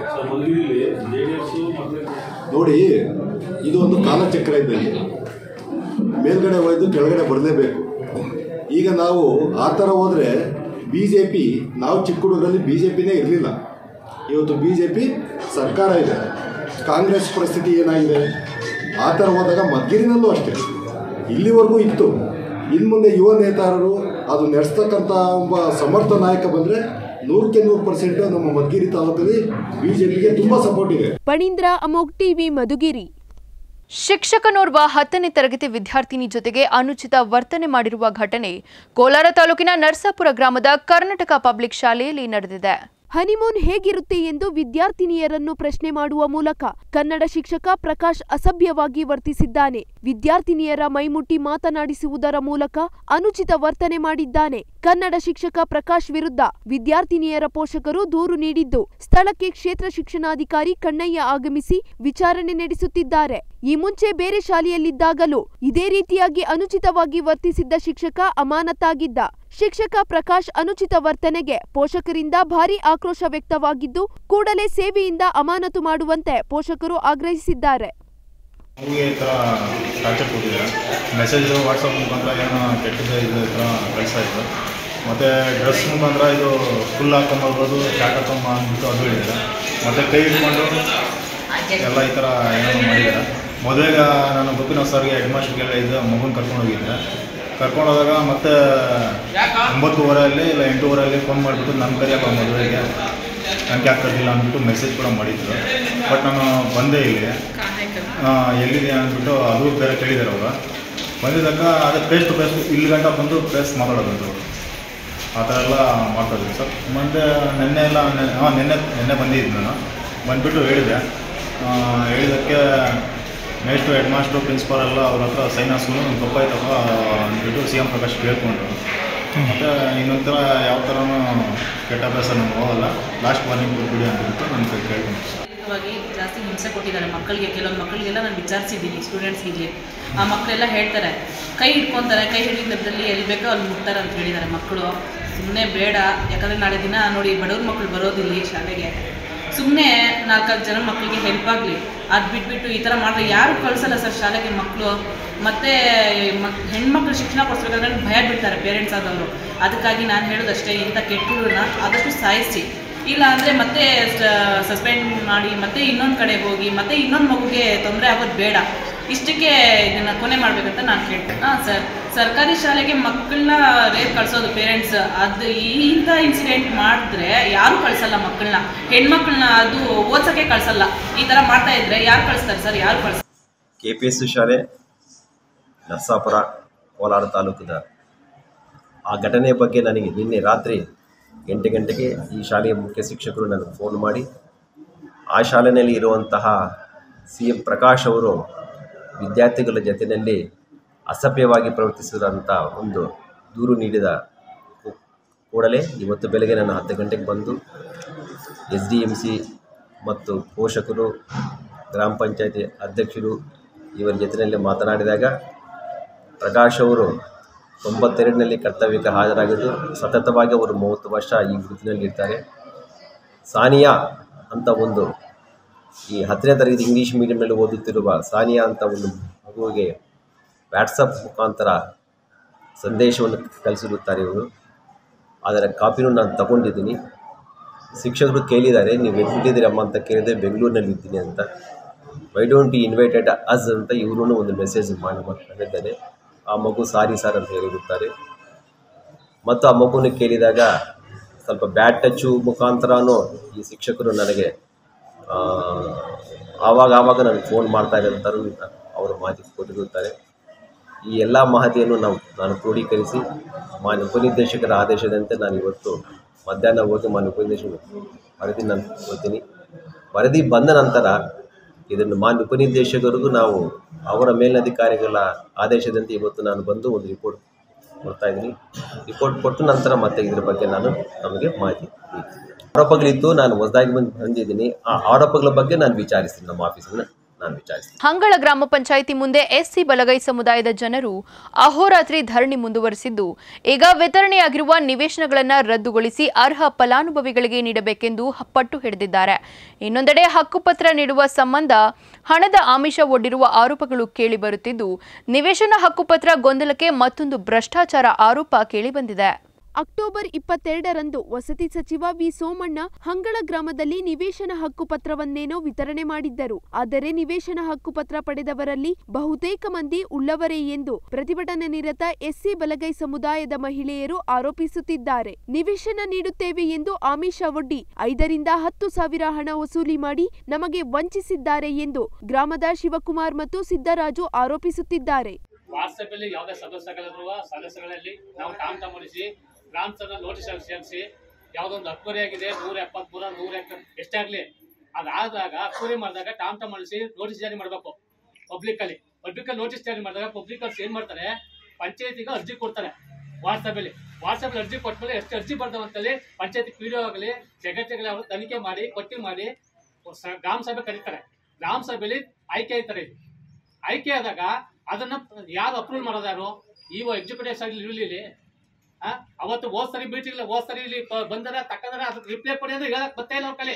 ನೋಡಿ ಇದು ಒಂದು ಕಾಲಚಕ್ರ ಇದ್ದಂಗೆ ಮೇಲ್ಗಡೆ ಹೋಯ್ದು ಕೆಳಗಡೆ ಬರಲೇಬೇಕು ಈಗ ನಾವು ಆ ಥರ ಹೋದರೆ ಬಿ ಜೆ ಪಿ ನಾವು ಚಿಕ್ಕ ಹುಡುಗರಲ್ಲಿ ಬಿ ಜೆ ಪಿನೇ ಇರಲಿಲ್ಲ ಇವತ್ತು ಬಿ ಜೆ ಪಿ ಸರ್ಕಾರ ಇದೆ ಕಾಂಗ್ರೆಸ್ ಪರಿಸ್ಥಿತಿ ಏನಾಗಿದೆ ಆ ಥರ ಹೋದಾಗ ಮದ್ಗಿರಿನಲ್ಲೂ ಅಷ್ಟೇ ಇಲ್ಲಿವರೆಗೂ ಇತ್ತು ಇನ್ನು ಮುಂದೆ ಯುವ ನೇತಾರರು ಅದು ನಡೆಸ್ತಕ್ಕಂಥ ಒಬ್ಬ ಸಮರ್ಥ ನಾಯಕ ಬಂದರೆ ನೂರಕ್ಕೆ ನೂರು ಪರ್ಸೆಂಟು ನಮ್ಮ ಮದ್ಗಿರಿ ತಾಲೂಕಲ್ಲಿ ಬಿ ಜೆ ಪಿಗೆ ತುಂಬ ಸಪೋರ್ಟ್ ಇದೆ ಪಣೀಂದ್ರ ಅಮೋಘ್ ಟಿವಿ ಮಧುಗಿರಿ ಶಿಕ್ಷಕನೋರ್ವ ಹತ್ತನೇ ತರಗತಿ ವಿದ್ಯಾರ್ಥಿನಿ ಜೊತೆಗೆ ಅನುಚಿತ ವರ್ತನೆ ಮಾಡಿರುವ ಘಟನೆ ಕೋಲಾರ ತಾಲೂಕಿನ ನರ್ಸಾಪುರ ಗ್ರಾಮದ ಕರ್ನಾಟಕ ಪಬ್ಲಿಕ್ ಶಾಲೆಯಲ್ಲಿ ನಡೆದಿದೆ ಹನಿಮೂನ್ ಹೇಗಿರುತ್ತೆ ಎಂದು ವಿದ್ಯಾರ್ಥಿನಿಯರನ್ನು ಪ್ರಶ್ನೆ ಮಾಡುವ ಮೂಲಕ ಕನ್ನಡ ಶಿಕ್ಷಕ ಪ್ರಕಾಶ್ ಅಸಭ್ಯವಾಗಿ ವರ್ತಿಸಿದ್ದಾನೆ ವಿದ್ಯಾರ್ಥಿನಿಯರ ಮೈಮುಟ್ಟಿ ಮಾತನಾಡಿಸುವುದರ ಮೂಲಕ ಅನುಚಿತ ವರ್ತನೆ ಮಾಡಿದ್ದಾನೆ ಕನ್ನಡ ಶಿಕ್ಷಕ ಪ್ರಕಾಶ್ ವಿರುದ್ಧ ವಿದ್ಯಾರ್ಥಿನಿಯರ ಪೋಷಕರು ದೂರು ನೀಡಿದ್ದು ಸ್ಥಳಕ್ಕೆ ಕ್ಷೇತ್ರ ಶಿಕ್ಷಣಾಧಿಕಾರಿ ಕಣ್ಣಯ್ಯ ಆಗಮಿಸಿ ವಿಚಾರಣೆ ನಡೆಸುತ್ತಿದ್ದಾರೆ ಈ ಮುಂಚೆ ಬೇರೆ ಶಾಲೆಯಲ್ಲಿದ್ದಾಗಲೂ ಇದೇ ರೀತಿಯಾಗಿ ಅನುಚಿತವಾಗಿ ವರ್ತಿಸಿದ್ದ ಶಿಕ್ಷಕ ಅಮಾನತಾಗಿದ್ದ ಶಿಕ್ಷಕ ಪ್ರಕಾಶ್ ಅನುಚಿತ ವರ್ತನೆಗೆ ಪೋಷಕರಿಂದ ಭಾರೀ ಆಕ್ರೋಶ ವ್ಯಕ್ತವಾಗಿದ್ದು ಕೂಡಲೇ ಸೇವೆಯಿಂದ ಅಮಾನತು ಮಾಡುವಂತೆ ಪೋಷಕರು ಆಗ್ರಹಿಸಿದ್ದಾರೆ ಅವ್ರಿಗೆ ಈ ಥರ ಟಾರ್ಚರ್ ಕೊಟ್ಟಿದ್ದಾರೆ ಮೆಸೇಜು ವಾಟ್ಸಪ್ ಮುಖಾಂತರ ಏನೋ ಕೆಟ್ಟದ್ದು ಇದು ಈ ಥರ ಕಳಿಸ್ತಾ ಇದ್ರು ಮತ್ತು ಡ್ರೆಸ್ ಮುಖಾಂತರ ಇದು ಫುಲ್ ಹಾಕೊಂಬರ್ಬೋದು ಶಾರ್ಟ್ ಹಾಕೊಂಬ ಅಂದ್ಬಿಟ್ಟು ಅದು ಹೇಳಿದ್ದಾರೆ ಮತ್ತು ಕೈ ಇಟ್ಕೊಂಡು ಎಲ್ಲ ಈ ಥರ ಏನೇನೋ ಮಾಡಿದ್ದಾರೆ ಮದುವೆಗೆ ನಾನು ಗೋಪಿನಾಥ್ ಸರ್ಗೆ ಹೆಡ್ ಮಾಸ್ಟರ್ಗೆಲ್ಲ ಇದ್ದು ಮಗುನ ಕರ್ಕೊಂಡು ಹೋಗಿದ್ದೆ ಕರ್ಕೊಂಡು ಹೋದಾಗ ಮತ್ತೆ ಒಂಬತ್ತುವರೆಯಲ್ಲಿ ಇಲ್ಲ ಎಂಟೂವರೆಯಲ್ಲಿ ಫೋನ್ ಮಾಡಿಬಿಟ್ಟು ನನ್ನ ಕರಿಯಪ್ಪ ಮದುವೆಗೆ ನನಗೆ ಯಾಕೆ ಕರೆದಿಲ್ಲ ಅಂದ್ಬಿಟ್ಟು ಮೆಸೇಜ್ ಕೂಡ ಮಾಡಿದ್ರು ಬಟ್ ನಾನು ಬಂದೇ ಇಲ್ಲಿ ಆ, ಎಲ್ಲಿದೆ ಅಂದ್ಬಿಟ್ಟು ಅದು ಬೇರೆ ಕೇಳಿದ್ದಾರೆ ಅವರು ಬಂದಿದ್ದಾಗ ಅದೇ ಫೇಸ್ ಟು ಫೇಸ್ ಇಲ್ಲಿ ಗಂಟ ಬಂದು ಫೇಸ್ ಮಾತಾಡೋದಂತ ಅವರು ಆ ಥರ ಎಲ್ಲ ಮಾಡ್ತಾಯಿದ್ವಿ ಸರ್ ಮತ್ತು ನಿನ್ನೆ ಎಲ್ಲ ಹಾಂ ನಿನ್ನೆ ನಿನ್ನೆ ಬಂದಿದ್ದು ನಾನು ಬಂದುಬಿಟ್ಟು ಹೇಳಿದೆ ಆ, ಹೇಳಿದ್ದಕ್ಕೆ ನೆಕ್ಸ್ಟು ಹೆಡ್ ಮಾಸ್ಟ್ರು ಪ್ರಿನ್ಸಿಪಾಲ್ ಎಲ್ಲ ಅವ್ರ ಹತ್ರ ಸೈನ್ ಹಾಸ್ಕೊಂಡು ಒಂದು ತಪ್ಪಾಯ್ತಪ್ಪ ಅಂದ್ಬಿಟ್ಟು ಸಿ ಎಮ್ ಪ್ರಕಾಶ್ ಕೇಳ್ಕೊಂಡ್ರು ಮತ್ತು ಇನ್ನೊಂದು ಥರ ಯಾವ ಥರನೂ ಕೆಟ್ಟ ಅಭ್ಯಾಸ ನಮ್ಗೆ ಹೋಗಲ್ಲ ಲಾಸ್ಟ್ ವಾರ್ನಿಂಗ್ ಕೊಟ್ಬಿಡಿ ಅಂದ್ಬಿಟ್ಟು ನನ್ನ ಕೈ ಕೇಳ್ಕೊಂಡ್ರು ಸರ್ ವಾಗಿ ಜಾಸ್ತಿ ಹಿಂಸೆ ಕೊಟ್ಟಿದ್ದಾರೆ ಮಕ್ಕಳಿಗೆ ಕೆಲವೊಂದು ಮಕ್ಕಳಿಗೆಲ್ಲ ನಾನು ವಿಚಾರಿಸಿದ್ದೀನಿ ಸ್ಟೂಡೆಂಟ್ಸ್ಗೆ ಆ ಮಕ್ಕಳೆಲ್ಲ ಹೇಳ್ತಾರೆ ಕೈ ಹಿಡ್ಕೊತಾರೆ ಕೈ ಹಿಡಿದಲ್ಲಿ ಎಲ್ಲಿ ಬೇಕೋ ಅಲ್ಲಿ ಮುಟ್ತಾರೆ ಅಂತ ಹೇಳಿದ್ದಾರೆ ಮಕ್ಕಳು ಸುಮ್ಮನೆ ಬೇಡ ಯಾಕಂದರೆ ನಾಳೆ ದಿನ ನೋಡಿ ಬಡವ್ರ ಮಕ್ಕಳು ಬರೋದಿಲ್ಲ ಈ ಶಾಲೆಗೆ ಸುಮ್ಮನೆ ನಾಲ್ಕಾರು ಜನ ಮಕ್ಕಳಿಗೆ ಹೆಲ್ಪ್ ಆಗಲಿ ಅದು ಬಿಟ್ಬಿಟ್ಟು ಈ ಥರ ಮಾಡಿದ್ರೆ ಯಾರು ಕಳಿಸಲ್ಲ ಸರ್ ಶಾಲೆಗೆ ಮಕ್ಕಳು ಮತ್ತು ಮಕ್ ಹೆಣ್ಮಕ್ಳು ಶಿಕ್ಷಣ ಕೊಡಿಸ್ಬೇಕಾದ್ರೆ ಭಯ ಬಿಡ್ತಾರೆ ಪೇರೆಂಟ್ಸ್ ಆದವರು ಅದಕ್ಕಾಗಿ ನಾನು ಹೇಳೋದಷ್ಟೇ ಇಂಥ ಕೆಟ್ಟೂರನ್ನ ಆದಷ್ಟು ಸಾಯಿಸಿ ಇಲ್ಲ ಅಂದರೆ ಮತ್ತೆ ಸಸ್ಪೆಂಡ್ ಮಾಡಿ ಮತ್ತೆ ಇನ್ನೊಂದು ಕಡೆ ಹೋಗಿ ಮತ್ತೆ ಇನ್ನೊಂದು ಮಗುಗೆ ತೊಂದರೆ ಆಗೋದು ಬೇಡ ಇಷ್ಟಕ್ಕೆ ಇದನ್ನು ಕೊನೆ ಮಾಡಬೇಕಂತ ನಾನು ಕೇಳ್ತೇನೆ ಹಾಂ ಸರ್ ಸರ್ಕಾರಿ ಶಾಲೆಗೆ ಮಕ್ಕಳನ್ನ ರೇಪ್ ಕಳಿಸೋದು ಪೇರೆಂಟ್ಸ್ ಅದು ಈ ಇಂಥ ಇನ್ಸಿಡೆಂಟ್ ಮಾಡಿದ್ರೆ ಯಾರೂ ಕಳಿಸಲ್ಲ ಮಕ್ಕಳನ್ನ ಹೆಣ್ಮಕ್ಳನ್ನ ಅದು ಓದ್ಸೋಕ್ಕೆ ಕಳಿಸಲ್ಲ ಈ ಥರ ಮಾಡ್ತಾ ಇದ್ರೆ ಯಾರು ಕಳಿಸ್ತಾರೆ ಸರ್ ಯಾರು ಕಳಿಸ್ತಾರೆ ಕೆ ಪಿ ಎಸ್ ಶಾಲೆ ನರಸಾಪುರ ಕೋಲಾರ ತಾಲೂಕಿನ ಆ ಘಟನೆಯ ಬಗ್ಗೆ ನನಗೆ ನಿನ್ನೆ ರಾತ್ರಿ ಎಂಟು ಗಂಟೆಗೆ ಈ ಶಾಲೆಯ ಮುಖ್ಯ ಶಿಕ್ಷಕರು ನನಗೆ ಫೋನ್ ಮಾಡಿ ಆ ಶಾಲೆಯಲ್ಲಿ ಇರುವಂತಹ ಸಿ ಎಂ ಪ್ರಕಾಶ್ ಅವರು ವಿದ್ಯಾರ್ಥಿಗಳ ಜೊತೆಯಲ್ಲಿ ಅಸಭ್ಯವಾಗಿ ಪ್ರವರ್ತಿಸಿದಂಥ ಒಂದು ದೂರು ನೀಡಿದ ಕೂ- ಕೂಡಲೇ ಇವತ್ತು ಬೆಳಗ್ಗೆ ನಾನು ಹತ್ತು ಗಂಟೆಗೆ ಬಂದು ಎಸ್ ಡಿ ಎಮ್ ಸಿ ಮತ್ತು ಪೋಷಕರು ಗ್ರಾಮ ಪಂಚಾಯತಿ ಅಧ್ಯಕ್ಷರು ಇವರ ಜೊತೆಯಲ್ಲಿ ಮಾತನಾಡಿದಾಗ ಪ್ರಕಾಶ್ ಅವರು ತೊಂಬತ್ತೆರಡರಲ್ಲಿ ಕರ್ತವ್ಯಕ್ಕೆ ಹಾಜರಾಗಿದ್ದು ಸತತವಾಗಿ ಅವರು ಮೂವತ್ತು ವರ್ಷ ಈ ವೃತ್ತಿನಲ್ಲಿ ಇರ್ತಾರೆ ಸಾನಿಯಾ ಅಂತ ಒಂದು ಈ ಹತ್ತನೇ ತರಗತಿ ಇಂಗ್ಲೀಷ್ ಮೀಡಿಯಂನಲ್ಲಿ ಓದುತ್ತಿರುವ ಸಾನಿಯಾ ಅಂತ ಒಂದು ಮಗುವಿಗೆ ವ್ಯಾಟ್ಸಪ್ ಮುಖಾಂತರ ಸಂದೇಶವನ್ನು ಕಳಿಸಿರುತ್ತಾರೆ ಇವರು ಅದರ ಕಾಪಿನೂ ನಾನು ತಗೊಂಡಿದ್ದೀನಿ ಶಿಕ್ಷಕರು ಕೇಳಿದ್ದಾರೆ ನೀವು ಎಲ್ಲಿದ್ದೀರಮ್ಮ ಅಂತ ಕೇಳಿದರೆ ಬೆಂಗಳೂರಿನಲ್ಲಿ ಇದ್ದೀನಿ ಅಂತ why don't you invited us ಅಂತ ಇವರು ಒಂದು ಮೆಸೇಜ್ ಮಾಡಿ ಮಾಡಿದ್ದಾರೆ ಆ ಮಗು ಸಾರಿ ಸರ್ ಅಂತ ಹೇಳಿರುತ್ತಾರೆ ಮತ್ತು ಆ ಮಗುನ ಕೇಳಿದಾಗ ಸ್ವಲ್ಪ ಬ್ಯಾಡ್ ಟಚ್ಚು ಮುಖಾಂತರನೂ ಈ ಶಿಕ್ಷಕರು ನನಗೆ ಆ, ಆವಾಗ ಆವಾಗ ನನಗೆ ಫೋನ್ ಮಾಡ್ತಾ ಇರೋಂಥವ್ರು ಅವರು ಮಾಹಿತಿ ಕೊಟ್ಟಿರುತ್ತಾರೆ ಈ ಎಲ್ಲ ಮಾಹಿತಿಯನ್ನು ನಾವು ನಾನು ಕ್ರೋಢೀಕರಿಸಿ ಮಾನ್ಯ ಉಪನಿರ್ದೇಶಕರ ಆದೇಶದಂತೆ ನಾನು ಇವತ್ತು ಮಧ್ಯಾಹ್ನ ಹೋಗಿ ಮಾನ್ಯ ಉಪನಿರ್ದೇಶಕ ವರದಿ ನಾನು ಕೊಡ್ತೀನಿ ವರದಿ ಬಂದ ನಂತರ ಇದನ್ನು ಮಾನ್ಯ ಉಪನಿರ್ದೇಶಕರಿಗೂ ನಾವು ಅವರ ಮೇಲಧಿಕಾರಿಗಳ ಆದೇಶದಂತೆ ಇವತ್ತು ನಾನು ಬಂದು ಒಂದು ರಿಪೋರ್ಟ್ ಕೊಡ್ತಾ ಇದ್ದೀನಿ ರಿಪೋರ್ಟ್ ಕೊಟ್ಟ ನಂತರ ಮತ್ತೆ ಇದ್ರ ಬಗ್ಗೆ ನಾನು ನಮಗೆ ಮಾಹಿತಿ ನೀಡ್ತೀನಿ ಆರೋಪಗಳಿದ್ದು ನಾನು ಹೊಸದಾಗಿ ಬಂದು ಬಂದಿದ್ದೀನಿ ಆ ಆರೋಪಗಳ ಬಗ್ಗೆ ನಾನು ವಿಚಾರಿಸ್ತೀನಿ ನಮ್ಮ ಆಫೀಸನ್ನು ನಾನು ವಿಚಾರಿಸ್ತೀನಿ ಹಂಗಳ ಗ್ರಾಮ ಪಂಚಾಯಿತಿ ಮುಂದೆ ಎಸ್ಸಿ ಬಲಗೈ ಸಮುದಾಯದ ಜನರು ಅಹೋರಾತ್ರಿ ಧರಣಿ ಮುಂದುವರೆಸಿದ್ದು ಈಗ ವಿತರಣೆಯಾಗಿರುವ ನಿವೇಶನಗಳನ್ನು ರದ್ದುಗೊಳಿಸಿ ಅರ್ಹ ಫಲಾನುಭವಿಗಳಿಗೆ ನೀಡಬೇಕೆಂದು ಪಟ್ಟು ಹಿಡಿದಿದ್ದಾರೆ ಇನ್ನೊಂದೆಡೆ ಹಕ್ಕುಪತ್ರ ನೀಡುವ ಸಂಬಂಧ ಹಣದ ಆಮಿಷ ಒಡ್ಡಿರುವ ಆರೋಪಗಳು ಕೇಳಿಬರುತ್ತಿದ್ದು ನಿವೇಶನ ಹಕ್ಕುಪತ್ರ ಗೊಂದಲಕ್ಕೆ ಮತ್ತೊಂದು ಭ್ರಷ್ಟಾಚಾರ ಆರೋಪ ಕೇಳಿಬಂದಿದೆ ಅಕ್ಟೋಬರ್ ಇಪ್ಪತ್ತೆರಡರಂದು ವಸತಿ ಸಚಿವ ವಿ ಸೋಮಣ್ಣ ಹಂಗಳ ಗ್ರಾಮದಲ್ಲಿ ನಿವೇಶನ ಹಕ್ಕುಪತ್ರವನ್ನೇನೋ ವಿತರಣೆ ಮಾಡಿದ್ದರು ಆದರೆ ನಿವೇಶನ ಹಕ್ಕುಪತ್ರ ಪಡೆದವರಲ್ಲಿ ಬಹುತೇಕ ಮಂದಿ ಉಳ್ಳವರೇ ಎಂದು ಪ್ರತಿಭಟನಾ ನಿರತ ಎಸ್ಸಿ ಬಲಗೈ ಸಮುದಾಯದ ಮಹಿಳೆಯರು ಆರೋಪಿಸುತ್ತಿದ್ದಾರೆ ನಿವೇಶನ ನೀಡುತ್ತೇವೆ ಎಂದು ಆಮಿಷ ಒಡ್ಡಿ ಐದರಿಂದ ಹತ್ತು ಸಾವಿರ ಹಣ ವಸೂಲಿ ಮಾಡಿ ನಮಗೆ ವಂಚಿಸಿದ್ದಾರೆ ಎಂದು ಗ್ರಾಮದ ಶಿವಕುಮಾರ್ ಮತ್ತು ಸಿದ್ದರಾಜು ಆರೋಪಿಸುತ್ತಿದ್ದಾರೆ ವಾಟ್ಸಪ್ ಅಲ್ಲಿ ಯಾವುದೇ ಸದಸ್ಯಗಳಿರುವ ಸದಸ್ಯಗಳಲ್ಲಿ ನಾವು ಟಾಮ್ ಮಾಡಿಸಿ ಗ್ರಾಮ ಸಭೆ ನೋಟಿಸ್ ಸೇರಿಸಿ ಯಾವುದೊಂದು ಹಕ್ಕುರಿ ಆಗಿದೆ ನೂರ ಎಪ್ಪತ್ಮೂರ ನೂರ ಎಷ್ಟಾಗ್ಲಿ ಅದಾದಾಗ ಹಕ್ಕುರಿ ಮಾಡಿದಾಗ ಟಾಮ್ ಟಾಮ್ ಮಾಡಿಸಿ ನೋಟಿಸ್ ಜಾರಿ ಮಾಡಬೇಕು ಪಬ್ಲಿಕ್ ಅಲ್ಲಿ ಪಬ್ಲಿಕ್ ಅಲ್ಲಿ ನೋಟಿಸ್ ಜಾರಿ ಮಾಡಿದಾಗ ಪಬ್ಲಿಕ್ ಅಲ್ಲಿ ಏನ್ ಮಾಡ್ತಾರೆ ಪಂಚಾಯತಿಗೆ ಅರ್ಜಿ ಕೊಡ್ತಾರೆ ವಾಟ್ಸಪ್ ಅಲ್ಲಿ ವಾಟ್ಸಪ್ ಅಲ್ಲಿ ಅರ್ಜಿ ಕೊಟ್ಮೇಲೆ ಎಷ್ಟು ಅರ್ಜಿ ಬರ್ತಾವಂತಲ್ಲಿ ಪಂಚಾಯತಿ ಪಿ ಆಗಲಿ ಸೆಕ್ರೆಟರಿಗಳು ಅವರು ತನಿಖೆ ಮಾಡಿ ಪಟ್ಟಿ ಮಾಡಿ ಸ- ಗ್ರಾಮ ಸಭೆ ಕರೀತಾರೆ ಗ್ರಾಮ ಸಭೆಯಲ್ಲಿ ಆಯ್ಕೆ ಆಯ್ತಾರೆ ಆಯ್ಕೆ ಆದಾಗ ಅದನ್ನ ಯಾರು ಅಪ್ರೂವ್ ಮಾಡೋದು ಯಾರು ಇವ ಎಕ್ಸಿಕ್ಯೂಟಿವ್ ಆಗಲಿ ಇರಲಿ ಆ ಅವತ್ತು ಹೋದ್ ಸರಿ ಮೀಟಿಂಗ್ ಹೋದ್ ಸರಿ ಇಲ್ಲಿ ಪ- ಬಂದರ ತಕ್ಕಂದ್ರೆ ಅದಕ್ಕೆ ರಿಪ್ಲೈ ಕೊಡಿ ಅಂದ್ರೆ ಹೇಳಕ್ ಬರ್ತಾ ಇಲ್ಲ ಅವ್ರ ಕಲಿ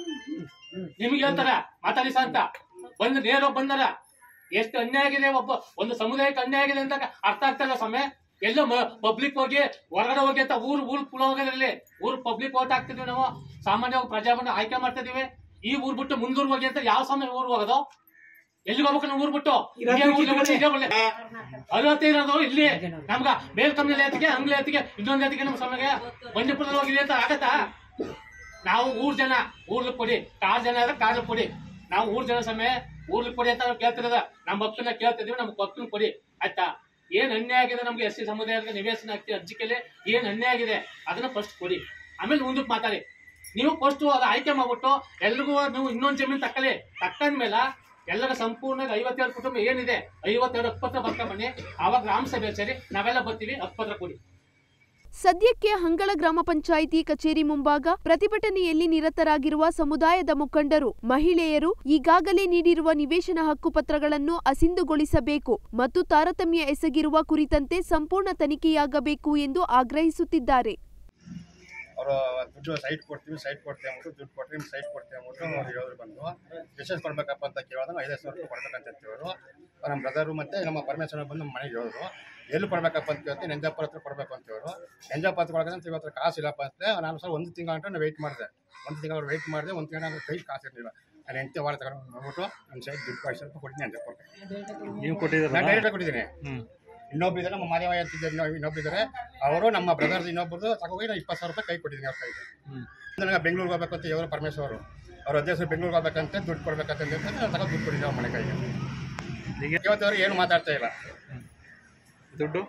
ನಿಮ್ಗೆ ಹೇಳ್ತಾರ ಮಾತಾಡಿ ಸರ್ ಅಂತ ಬಂದು ನೇರ ಬಂದರ ಎಷ್ಟು ಅನ್ಯಾಯ ಆಗಿದೆ ಒಬ್ಬ ಒಂದು ಸಮುದಾಯಕ್ಕೆ ಅನ್ಯಾಯ ಆಗಿದೆ ಅಂತ ಅರ್ಥ ಆಗ್ತಲ್ಲ ಸಮಯ ಎಲ್ಲೋ ಪಬ್ಲಿಕ್ ಹೋಗಿ ಹೊರಗಡೆ ಹೋಗಿ ಅಂತ ಊರು ಊರು ಪುಳ ಹೋಗೋದ್ರಲ್ಲಿ ಊರು ಪಬ್ಲಿಕ್ ಓಟ್ ಹಾಕ್ತಿದ್ವಿ ನಾವು ಸಾಮಾನ್ಯವಾಗಿ ಪ್ರಜಾವನ್ನ ಆಯ್ಕೆ ಮಾಡ್ತಾ ಇದೀವಿ ಈ ಊರ್ ಬಿಟ್ಟು ಮುಂದೂರ್ ಹೋಗಿ ಅಂತ ಯಾವ ಸಮಯ ಊರ್ ಹೋಗೋದು ಎಲ್ಲಿಗೆ ಹೋಗ್ಬೇಕು ನಾವು ಊರ್ ಬಿಟ್ಟು ಇದೇ ಊರ್ಗೆ ಬಿಟ್ಟು ಇದೇ ಒಳ್ಳೆ. ಅರ್ಹತೆ ಇರೋದು ಇಲ್ಲಿ ನಮ್ಗ ಮೇಲ್ ಕಮ್ಮಿ ಎತ್ತಿಗೆ ಅಂಗ್ಲಿ ಎತ್ತಿಗೆ ಇನ್ನೊಂದ್ ಎತ್ತಿಗೆ ನಮ್ ಸಮಯ ಬಂಡೀಪುರದಲ್ಲಿ ಹೋಗಿದೆ ಅಂತ ಆಗತ್ತಾ ನಾವು ಊರ್ ಜನ ಊರ್ಲಿ ಕೊಡಿ ಕಾರ್ ಜನ ಆದ್ರೆ ಕಾರ್ ಕೊಡಿ ನಾವು ಊರ್ ಜನ ಸಮಯ ಊರ್ಲಿ ಕೊಡಿ ಅಂತ ನಾವು ಕೇಳ್ತಿರೋದ ನಮ್ಮ ಅಪ್ಪನ ಕೇಳ್ತಿದೀವಿ ನಮ್ಗೆ ಅಪ್ಪನ ಕೊಡಿ ಆಯ್ತಾ ಏನ್ ಅನ್ಯಾಯ ಆಗಿದೆ ನಮ್ಗೆ ಎಸ್ ಸಿ ಸಮುದಾಯದ ನಿವೇಶನ ಆಗ್ತಿ ಅರ್ಜಿಕೆಲೆ ಏನ್ ಅನ್ಯಾಯ ಆಗಿದೆ ಅದನ್ನ ಫಸ್ಟ್ ಕೊಡಿ ಆಮೇಲೆ ಮುಂದಕ್ಕೆ ಮಾತಾಡಿ ನೀವು ಫಸ್ಟ್ ಅದು ಆಯ್ಕೆ ಮಾಡ್ಬಿಟ್ಟು ಎಲ್ರಿಗೂ ನೀವು ಇನ್ನೊಂದು ಜಮೀನು ತಕ್ಕಲಿ ತಕ್ಕಂದ್ಮೇಲೆ ಎಲ್ಲರ ಸಂಪೂರ್ಣ ಐವತ್ತೆರಡು ಕುಟುಂಬ ಏನಿದೆ ಐವತ್ತೆರಡು ಹಕ್ಕುಪತ್ರ ಬರ್ತಾ ಬನ್ನಿ ಆವಾಗ ಗ್ರಾಮ ಸಭೆ ಸೇರಿ ನಾವೆಲ್ಲ ಬರ್ತೀವಿ ಹಕ್ಕುಪತ್ರ ಕೊಡಿ ಸದ್ಯಕ್ಕೆ ಹಂಗಳ ಗ್ರಾಮ ಪಂಚಾಯಿತಿ ಕಚೇರಿ ಮುಂಭಾಗ ಪ್ರತಿಭಟನೆಯಲ್ಲಿ ನಿರತರಾಗಿರುವ ಸಮುದಾಯದ ಮುಖಂಡರು ಮಹಿಳೆಯರು ಈಗಾಗಲೇ ನೀಡಿರುವ ನಿವೇಶನ ಹಕ್ಕುಪತ್ರಗಳನ್ನು ಅಸಿಂಧುಗೊಳಿಸಬೇಕು ಮತ್ತು ತಾರತಮ್ಯ ಎಸಗಿರುವ ಕುರಿತಂತೆ ಸಂಪೂರ್ಣ ತನಿಖೆಯಾಗಬೇಕು ಎಂದು ಆಗ್ರಹಿಸುತ್ತಿದ್ದಾರೆ ಅವರು ದುಡ್ಡು ಸೈಟ್ ಕೊಡ್ತೀವಿ ಸೈಟ್ ಕೊಡ್ತೀವಿ ಅಂದ್ಬಿಟ್ಟು ದುಡ್ಡು ಕೊಟ್ಟರೆ ನಿಮ್ಗೆ ಸೈಟ್ ಕೊಡ್ತೀವಿ ಅಂದ್ಬಿಟ್ಟು ಅವ್ರು ಹೇಳಿದ್ರು ಬಂದು ಎಷ್ಟೆಷ್ಟು ಕೊಡ್ಬೇಕಪ್ಪ ಅಂತ ಕೇಳಿದಾಗ ಐದು ಸಾವಿರ ರೂಪಾಯಿ ಕೊಡ್ಬೇಕಂತ ಹೇಳ್ತಿದ್ರು ನಮ್ಮ ಬ್ರದರು ಮತ್ತು ನಮ್ಮ ಪರಮೇಶ್ವರ ಬಂದು ನಮ್ಮ ಮನೆಗೆ ಹೇಳಿದ್ರು ಎಲ್ಲಿ ಕೊಡ್ಬೇಕಪ್ಪ ಅಂತ ಕೇಳ್ತೀನಿ ನೆಂಜಾಪುರ ಹತ್ರ ಕೊಡಬೇಕು ಅಂತ ಹೇಳಿದ್ರು ನೆಂಜಾಪುರ ಹತ್ರ ಕೊಡೋಕೆ ಇವತ್ತು ಕಾಸು ಇಲ್ಲಪ್ಪ ಅಂತ ನಾನು ಸರ್ ಒಂದು ತಿಂಗಳ ಗಂಟೆ ವೆಯ್ಟ್ ಮಾಡಿದೆ ಒಂದು ತಿಂಗಳು ವೆಯ್ಟ್ ಮಾಡಿದೆ ಒಂದು ತಿಂಗಳ ನನ್ನ ಕೈ ಕಾಸು ಇರಲಿಲ್ಲ ನಾನು ಎಂಟು ವಾರ ತಗೊಂಡು ಹೋಗ್ಬಿಟ್ಟು ನನ್ನ ಸೈಟ್ ದುಡ್ಡು ಐದು ಸಾವಿರ ರೂಪಾಯಿ ಕೊಡ್ತೀನಿ ನೆಂಜಾಪುರಕ್ಕೆ ನೀವು ಕೊಟ್ಟಿದ್ದೀರಾ? ನಾನು ಡೈರೆಕ್ಟ್ ಕೊಟ್ಟಿದ್ದೀನಿ ಹ್ಮ್. ಇನ್ನೊಬ್ರು ಇದ್ದಾರೆ ನಮ್ಮ ಮಾದೇವ ಅಂತಿದ್ದಾರೆ ಇನ್ನೊ- ಇನ್ನೊಬ್ರು ಇದ್ದಾರೆ ಅವರು ನಮ್ಮ ಬ್ರದರ್ಸ್ ಇನ್ನೊಬ್ರದ್ದು ತಗೋಗಿ ನಾನು ಇಪ್ಪತ್ತು ಸಾವಿರ ರೂಪಾಯಿ ಕೈ ಕೊಟ್ಟಿದ್ದೀನಿ ಅವ್ರ ಕೈಗೆ ನನಗೆ ಬೆಂಗಳೂರಿಗೆ ಹೋಗ್ಬೇಕು ಅಂತ ಇವರು ಪರಮೇಶ್ವರ್ ಅವ್ರ ಅಧ್ಯಕ್ಷರು ಬೆಂಗಳೂರಿಗೆ ಹೋಗ್ಬೇಕಂತ ದುಡ್ಡು ಕೊಡ್ಬೇಕಂತ ಹೇಳ್ತಾರೆ ನಾನು ತಗೊಂಡು ದುಡ್ಡು ಕೊಟ್ಟಿದ್ದೆ ಅವ್ರ ಮನೆ ಕೈಗೆ ಇವತ್ತವ್ರು ಏನು ಮಾತಾಡ್ತಾ ಇಲ್ಲ ದುಡ್ಡು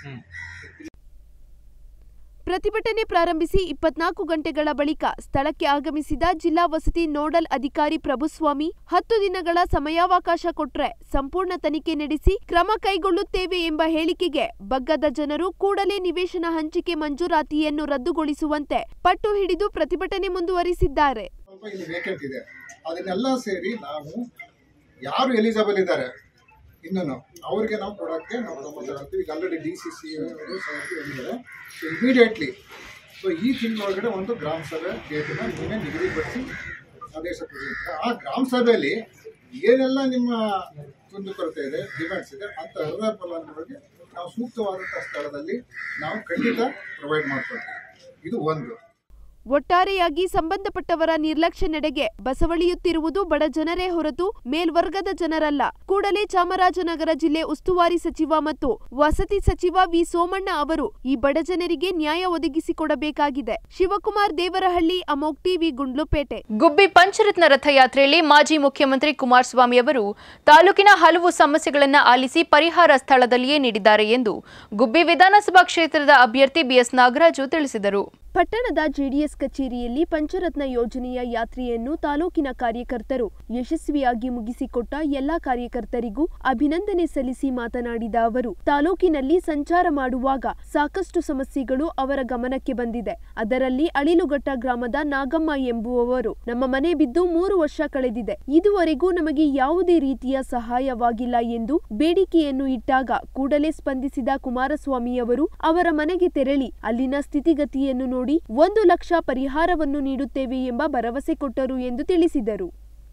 ಪ್ರತಿಭಟನೆ ಪ್ರಾರಂಭಿಸಿ ಇಪ್ಪತ್ನಾಲ್ಕು ಗಂಟೆಗಳ ಬಳಿಕ ಸ್ಥಳಕ್ಕೆ ಆಗಮಿಸಿದ ಜಿಲ್ಲಾ ವಸತಿ ನೋಡಲ್ ಅಧಿಕಾರಿ ಪ್ರಭುಸ್ವಾಮಿ ಹತ್ತು ದಿನಗಳ ಸಮಯಾವಕಾಶ ಕೊಟ್ರೆ ಸಂಪೂರ್ಣ ತನಿಖೆ ನಡೆಸಿ ಕ್ರಮ ಕೈಗೊಳ್ಳುತ್ತೇವೆ ಎಂಬ ಹೇಳಿಕೆಗೆ ಬಗ್ಗದ ಜನರು ಕೂಡಲೇ ನಿವೇಶನ ಹಂಚಿಕೆ ಮಂಜೂರಾತಿಯನ್ನು ರದ್ದುಗೊಳಿಸುವಂತೆ ಪಟ್ಟು ಹಿಡಿದು ಪ್ರತಿಭಟನೆ ಮುಂದುವರಿಸಿದ್ದಾರೆ ಸ್ವಲ್ಪ ಇಲ್ಲಿ ವೇಕೆಂಟ್ ಇದೆ ಅದನ್ನೆಲ್ಲ ಸೇರಿ ನಾವು ಯಾರು ಎಲಿಜಿಬಲ್ ಇದ್ದಾರೆ ಇನ್ನೂ ಅವ್ರಿಗೆ ನಾವು ಕೊಡೋಕ್ಕೆ ನಾವು ತಗೊಳ್ತೀವಿ ಈಗ ಆಲ್ರೆಡಿ ಡಿ ಸಿ ಸಿ ಹೇಳಿದ್ದಾರೆ ಸೊ ಇಮಿಡಿಯೇಟ್ಲಿ ಸೊ ಈ ತಿಂಗಳೊಳಗಡೆ ಒಂದು ಗ್ರಾಮ ಸಭೆ ಡೇಟನ್ನ ನೀವೇ ನಿಗದಿಪಡಿಸಿ ಆದೇಶ ಕೊಡಲಿಕ್ಕೆ ಆ ಗ್ರಾಮ ಸಭೆಯಲ್ಲಿ ಏನೆಲ್ಲ ನಿಮ್ಮ ಕುಂದುಕೊರತೆ ಇದೆ ಡಿಮ್ಯಾಂಡ್ಸ್ ಇದೆ ಅಂತ ಅರ್ಹ ಫಲಾನುಭವಿಗೆ ನಾವು ಸೂಕ್ತವಾದಂಥ ಸ್ಥಳದಲ್ಲಿ ನಾವು ಖಂಡಿತ ಪ್ರೊವೈಡ್ ಮಾಡ್ಕೊಳ್ತೀವಿ ಇದು ಒಂದು ಒಟ್ಟಾರೆಯಾಗಿ ಸಂಬಂಧಪಟ್ಟವರ ನಿರ್ಲಕ್ಷ್ಯ ನಡೆಗೆ ಬಸವಳಿಯುತ್ತಿರುವುದು ಬಡ ಜನರೇ ಹೊರತು ಮೇಲ್ವರ್ಗದ ಜನರಲ್ಲ ಕೂಡಲೇ ಚಾಮರಾಜನಗರ ಜಿಲ್ಲೆ ಉಸ್ತುವಾರಿ ಸಚಿವ ಮತ್ತು ವಸತಿ ಸಚಿವ ವಿ ಸೋಮಣ್ಣ ಅವರು ಈ ಬಡ ಜನರಿಗೆ ನ್ಯಾಯ ಒದಗಿಸಿಕೊಡಬೇಕಾಗಿದೆ ಶಿವಕುಮಾರ್ ದೇವರಹಳ್ಳಿ ಅಮೋಕ್ ಟಿವಿ ಗುಂಡ್ಲುಪೇಟೆ ಗುಬ್ಬಿ ಪಂಚರತ್ನ ರಥಯಾತ್ರೆಯಲ್ಲಿ ಮಾಜಿ ಮುಖ್ಯಮಂತ್ರಿ ಕುಮಾರಸ್ವಾಮಿ ಅವರು ತಾಲೂಕಿನ ಹಲವು ಸಮಸ್ಯೆಗಳನ್ನು ಆಲಿಸಿ ಪರಿಹಾರ ಸ್ಥಳದಲ್ಲಿಯೇ ನೀಡಿದ್ದಾರೆ ಎಂದು ಗುಬ್ಬಿ ವಿಧಾನಸಭಾ ಕ್ಷೇತ್ರದ ಅಭ್ಯರ್ಥಿ ಬಿಎಸ್ ನಾಗರಾಜು ತಿಳಿಸಿದರು ಪಟ್ಟಣದ ಜೆಡಿಎಸ್ ಕಚೇರಿಯಲ್ಲಿ ಪಂಚರತ್ನ ಯೋಜನೆಯ ಯಾತ್ರೆಯನ್ನು ತಾಲೂಕಿನ ಕಾರ್ಯಕರ್ತರು ಯಶಸ್ವಿಯಾಗಿ ಮುಗಿಸಿಕೊಟ್ಟ ಎಲ್ಲಾ ಕಾರ್ಯಕರ್ತರಿಗೂ ಅಭಿನಂದನೆ ಸಲ್ಲಿಸಿ ಮಾತನಾಡಿದ ಅವರು ತಾಲೂಕಿನಲ್ಲಿ ಸಂಚಾರ ಮಾಡುವಾಗ ಸಾಕಷ್ಟು ಸಮಸ್ಯೆಗಳು ಅವರ ಗಮನಕ್ಕೆ ಬಂದಿದೆ ಅದರಲ್ಲಿ ಅಳಿಲುಘಟ್ಟ ಗ್ರಾಮದ ನಾಗಮ್ಮ ಎಂಬುವವರು ನಮ್ಮ ಮನೆ ಬಿದ್ದು ಮೂರು ವರ್ಷ ಕಳೆದಿದೆ ಇದುವರೆಗೂ ನಮಗೆ ಯಾವುದೇ ರೀತಿಯ ಸಹಾಯವಾಗಿಲ್ಲ ಎಂದು ಬೇಡಿಕೆಯನ್ನು ಇಟ್ಟಾಗ ಕೂಡಲೇ ಸ್ಪಂದಿಸಿದ ಕುಮಾರಸ್ವಾಮಿಯವರು ಅವರ ಮನೆಗೆ ತೆರಳಿ ಅಲ್ಲಿನ ಸ್ಥಿತಿಗತಿಯನ್ನು ನೋಡಿ ಒಂದು ಲಕ್ಷ ಪರಿಹಾರವನ್ನು ನೀಡುತ್ತೇವೆ ಎಂಬ ಭರವಸೆ ಕೊಟ್ಟರು ಎಂದು ತಿಳಿಸಿದರು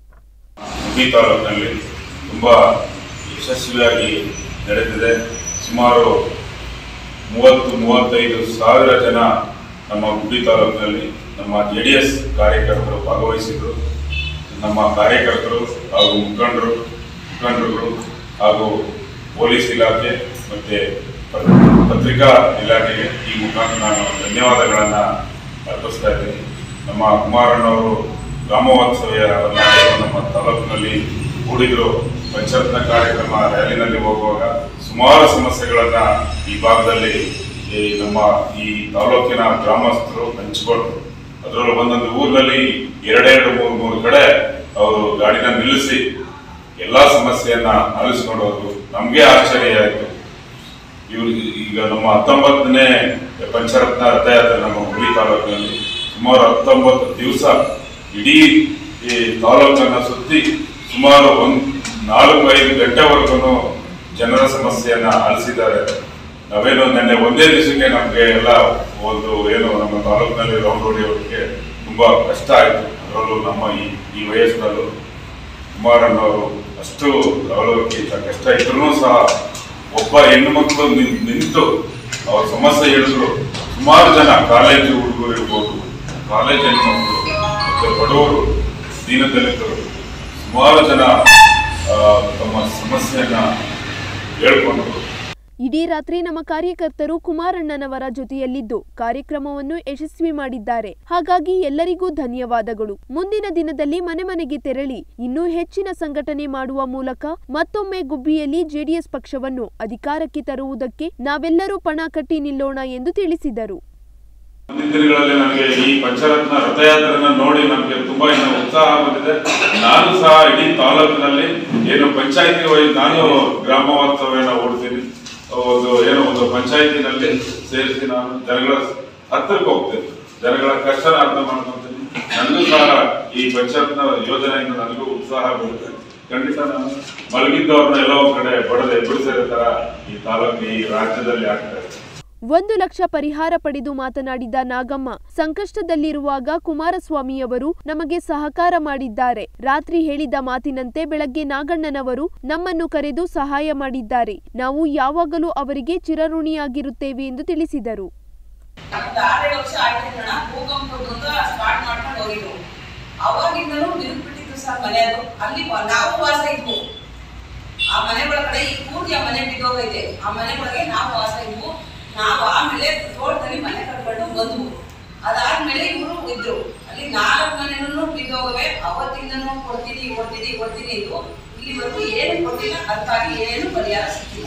ಗುಬ್ಬಿ ತಾಲೂಕಿನಲ್ಲಿ ತುಂಬ ಯಶಸ್ವಿಯಾಗಿ ನಡೆದಿದೆ ಸುಮಾರು ಮೂವತ್ತು ಮೂವತ್ತೈದು ಸಾವಿರ ಜನ ನಮ್ಮ ಗುಬ್ಬಿ ತಾಲೂಕಿನಲ್ಲಿ ನಮ್ಮ ಜೆ ಡಿ ಎಸ್ ಕಾರ್ಯಕರ್ತರು ಭಾಗವಹಿಸಿದರು ನಮ್ಮ ಕಾರ್ಯಕರ್ತರು ಹಾಗೂ ಮುಖಂಡರು ಮುಖಂಡರುಗಳು ಹಾಗೂ ಪೊಲೀಸ್ ಇಲಾಖೆ ಮತ್ತು ಪತ್ರಿಕಾ ಇಲಾಖೆಗೆ ಈ ಮುಖಾಂತರ ನಾನು ಧನ್ಯವಾದಗಳನ್ನು ಅರ್ಪಿಸ್ತಾ ಇದ್ದೀನಿ ನಮ್ಮ ಕುಮಾರಣ್ಣವರು ಗ್ರಾಮೋತ್ಸವವನ್ನು ನಮ್ಮ ತಾಲೂಕಿನಲ್ಲಿ ಕೂಡಿದ್ರು ಪಂಚರತ್ನ ಕಾರ್ಯಕ್ರಮ ರ್ಯಾಲಿನಲ್ಲಿ ಹೋಗುವಾಗ ಸುಮಾರು ಸಮಸ್ಯೆಗಳನ್ನ ಈ ಭಾಗದಲ್ಲಿ ಈ ನಮ್ಮ ಈ ತಾಲೂಕಿನ ಗ್ರಾಮಸ್ಥರು ಹಂಚಿಕೊಂಡ್ರು ಅದರಲ್ಲೂ ಒಂದೊಂದು ಊರಿನಲ್ಲಿ ಎರಡೆರಡು ಮೂರು ಮೂರು ಕಡೆ ಅವರು ಗಾಡಿನ ನಿಲ್ಲಿಸಿ ಎಲ್ಲಾ ಸಮಸ್ಯೆಯನ್ನ ಆಲಿಸ್ಕೊಂಡು ಹೋದ್ರು ನಮ್ಗೆ ಆಶ್ಚರ್ಯ ಆಯಿತು ಇವ್ರು ಈಗ ನಮ್ಮ ಹತ್ತೊಂಬತ್ತನೇ ಪಂಚರತ್ನ ರಥಯಾತ್ರೆ ನಮ್ಮ ಹುಲಿ ತಾಲೂಕಿನಲ್ಲಿ ಸುಮಾರು ಹತ್ತೊಂಬತ್ತು ದಿವಸ ಇಡೀ ಈ ತಾಲೂಕನ್ನ ಸುತ್ತಿ ಸುಮಾರು ಒಂದ್ ನಾಲ್ಕು ಐದು ಗಂಟೆವರೆಗೂ ಜನರ ಸಮಸ್ಯೆಯನ್ನ ಆಲಿಸಿದ್ದಾರೆ ನಾವೇನು ನಿನ್ನೆ ಒಂದೇ ದಿವಸಕ್ಕೆ ನಮ್ಗೆ ಎಲ್ಲ ಒಂದು ಏನು ನಮ್ಮ ತಾಲೂಕಿನಲ್ಲಿ ರೌಂಡ್ ಹೊಡೆಯೋದಕ್ಕೆ ತುಂಬಾ ಕಷ್ಟ ಆಯ್ತು ಅದರಲ್ಲೂ ನಮ್ಮ ಈ ಈ ವಯಸ್ಸಿನಲ್ಲೂ ಕುಮಾರಣ್ಣವರು ಅಷ್ಟು ಅವಲೋಕಿತ ಕಷ್ಟ ಇದ್ರೂ ಸಹ ಒಬ್ಬ ಹೆಣ್ಣು ಮಕ್ಕಳು ನಿನ್- ನಿಂತು ಅವ್ರ ಸಮಸ್ಯೆ ಹೇಳಿದ್ರು ಸುಮಾರು ಜನ ಕಾಲೇಜು ಹುಡುಗರು ಇರ್ಬೋದು ಕಾಲೇಜ್ ಹೆಣ್ಮಕ್ಳು ಮತ್ತೆ ಬಡವರು ದೀನದಲಿತರು ಸುಮಾರು ಜನ ಆ, ತಮ್ಮ ಸಮಸ್ಯೆಯನ್ನ ಹೇಳ್ಕೊಂಡ್ರು ಇಡೀ ರಾತ್ರಿ ನಮ್ಮ ಕಾರ್ಯಕರ್ತರು ಕುಮಾರಣ್ಣನವರ ಜೊತೆಯಲ್ಲಿದ್ದು ಕಾರ್ಯಕ್ರಮವನ್ನು ಯಶಸ್ವಿ ಮಾಡಿದ್ದಾರೆ ಹಾಗಾಗಿ ಎಲ್ಲರಿಗೂ ಧನ್ಯವಾದಗಳು ಮುಂದಿನ ದಿನದಲ್ಲಿ ಮನೆ ಮನೆಗೆ ತೆರಳಿ ಇನ್ನೂ ಹೆಚ್ಚಿನ ಸಂಘಟನೆ ಮಾಡುವ ಮೂಲಕ ಮತ್ತೊಮ್ಮೆ ಗುಬ್ಬಿಯಲ್ಲಿ ಜೆಡಿಎಸ್ ಪಕ್ಷವನ್ನು ಅಧಿಕಾರಕ್ಕೆ ತರುವುದಕ್ಕೆ ನಾವೆಲ್ಲರೂ ಪಣ ಕಟ್ಟಿ ನಿಲ್ಲೋಣ ಎಂದು ತಿಳಿಸಿದರು ಮುಂದಿನ ದಿನಗಳಲ್ಲಿ ನನಗೆ ಈ ಪಂಚರತ್ನ ರಥಯಾತ್ರೆನ ನೋಡಿ ನಮಗೆ ತುಂಬಾ ಇನ್ನು ಉತ್ಸಾಹ ಬಂದಿದೆ ನಾನು ಸಹ ಇಡೀ ತಾಲೂಕಿನಲ್ಲಿ ಏನು ಪಂಚಾಯತಿ ವೈ ನಾನು ಗ್ರಾಮ ವಾಸ್ತವ್ಯನ ಓಡ್ತೀನಿ ಒಂದು ಏನೋ ಒಂದು ಪಂಚಾಯತಿನಲ್ಲಿ ಸೇರಿಸಿ ನಾನು ಜನಗಳ ಹತ್ತಿರಕ್ಕೆ ಹೋಗ್ತೀನಿ ಜನಗಳ ಕಷ್ಟನ ಅರ್ಥ ಮಾಡ್ಕೊಂತೀನಿ ನನಗೂ ಸಹ ಈ ಪಂಚರತ್ನ ಯೋಜನೆಯಿಂದ ನನಗೂ ಉತ್ಸಾಹ ಬರುತ್ತೆ ಖಂಡಿತ ನಾನು ಮಲಗಿದ್ದವ್ರನ್ನ ಎಲ್ಲೋ ಒಂದ್ ಕಡೆ ಬಡದೆ ಎಬ್ಬರಿಸಿರೋ ತರ ಈ ತಾಲೂಕು ಈ ರಾಜ್ಯದಲ್ಲಿ ಆಗ್ತಾ ಇದೆ ಒಂದು ಲಕ್ಷ ಪರಿಹಾರ ಪಡೆದು ಮಾತನಾಡಿದ ನಾಗಮ್ಮ ಸಂಕಷ್ಟದಲ್ಲಿರುವಾಗ ಕುಮಾರಸ್ವಾಮಿಯವರು ನಮಗೆ ಸಹಕಾರ ಮಾಡಿದ್ದಾರೆ ರಾತ್ರಿ ಹೇಳಿದ ಮಾತಿನಂತೆ ಬೆಳಗ್ಗೆ ನಾಗಣ್ಣನವರು ನಮ್ಮನ್ನು ಕರೆದು ಸಹಾಯ ಮಾಡಿದ್ದಾರೆ ನಾವು ಯಾವಾಗಲೂ ಅವರಿಗೆ ಚಿರಋಣಿಯಾಗಿರುತ್ತೇವೆ ಎಂದು ತಿಳಿಸಿದರು ನಮ್ದು ಆರೇಳು ವರ್ಷ ಆಯ್ತು ಕಣ ಭೂಕಂಪದ್ದು ಅಂತ ಸ್ಟಾರ್ಟ್ ಮಾಡ್ಕೊಂಡು ಹೋಗಿದ್ರು ಅವಾಗಿಂದನೂ ಬಿರುಕ್ಬಿಟ್ಟಿತ್ತು ಸರ್ ಮನೆ ಅದು ಅಲ್ಲಿ ವ- ನಾವು ವಾಸ ಇದ್ವು ಆ ಮನೆ ಒಳಗಡೆ ಈ ಪೂರ್ತಿ ಆ ಮನೆ ಬಿದ್ದೋಗೈತೆ ಆ ಮನೆ ಒಳಗೆ ನಾವು ವಾಸ ಇದ್ವು ನಾವು ಆಮೇಲೆ ತೋಟದಲ್ಲಿ ಮನೆ ಕಟ್ಕೊಂಡು ಬಂದ್ವು ಅದಾದ್ಮೇಲೆ ಇವರು ಇದ್ರು ಅಲ್ಲಿ ನಾಲ್ಕು ಮನೆನೂ ಬಿದ್ದೋಗವೆ ಅವತ್ತಿಂದನೂ ಕೊಡ್ತೀನಿ ಕೊಡ್ತೀನಿ ಕೊಡ್ತೀನಿ ಇದ್ವು ಇಲ್ಲಿವರೆಗೂ ಏನು ಕೊಟ್ಟಿಲ್ಲ ಅದಕ್ಕಾಗಿ ಏನು ಪರಿಹಾರ ಸಿಕ್ಕಿಲ್ಲ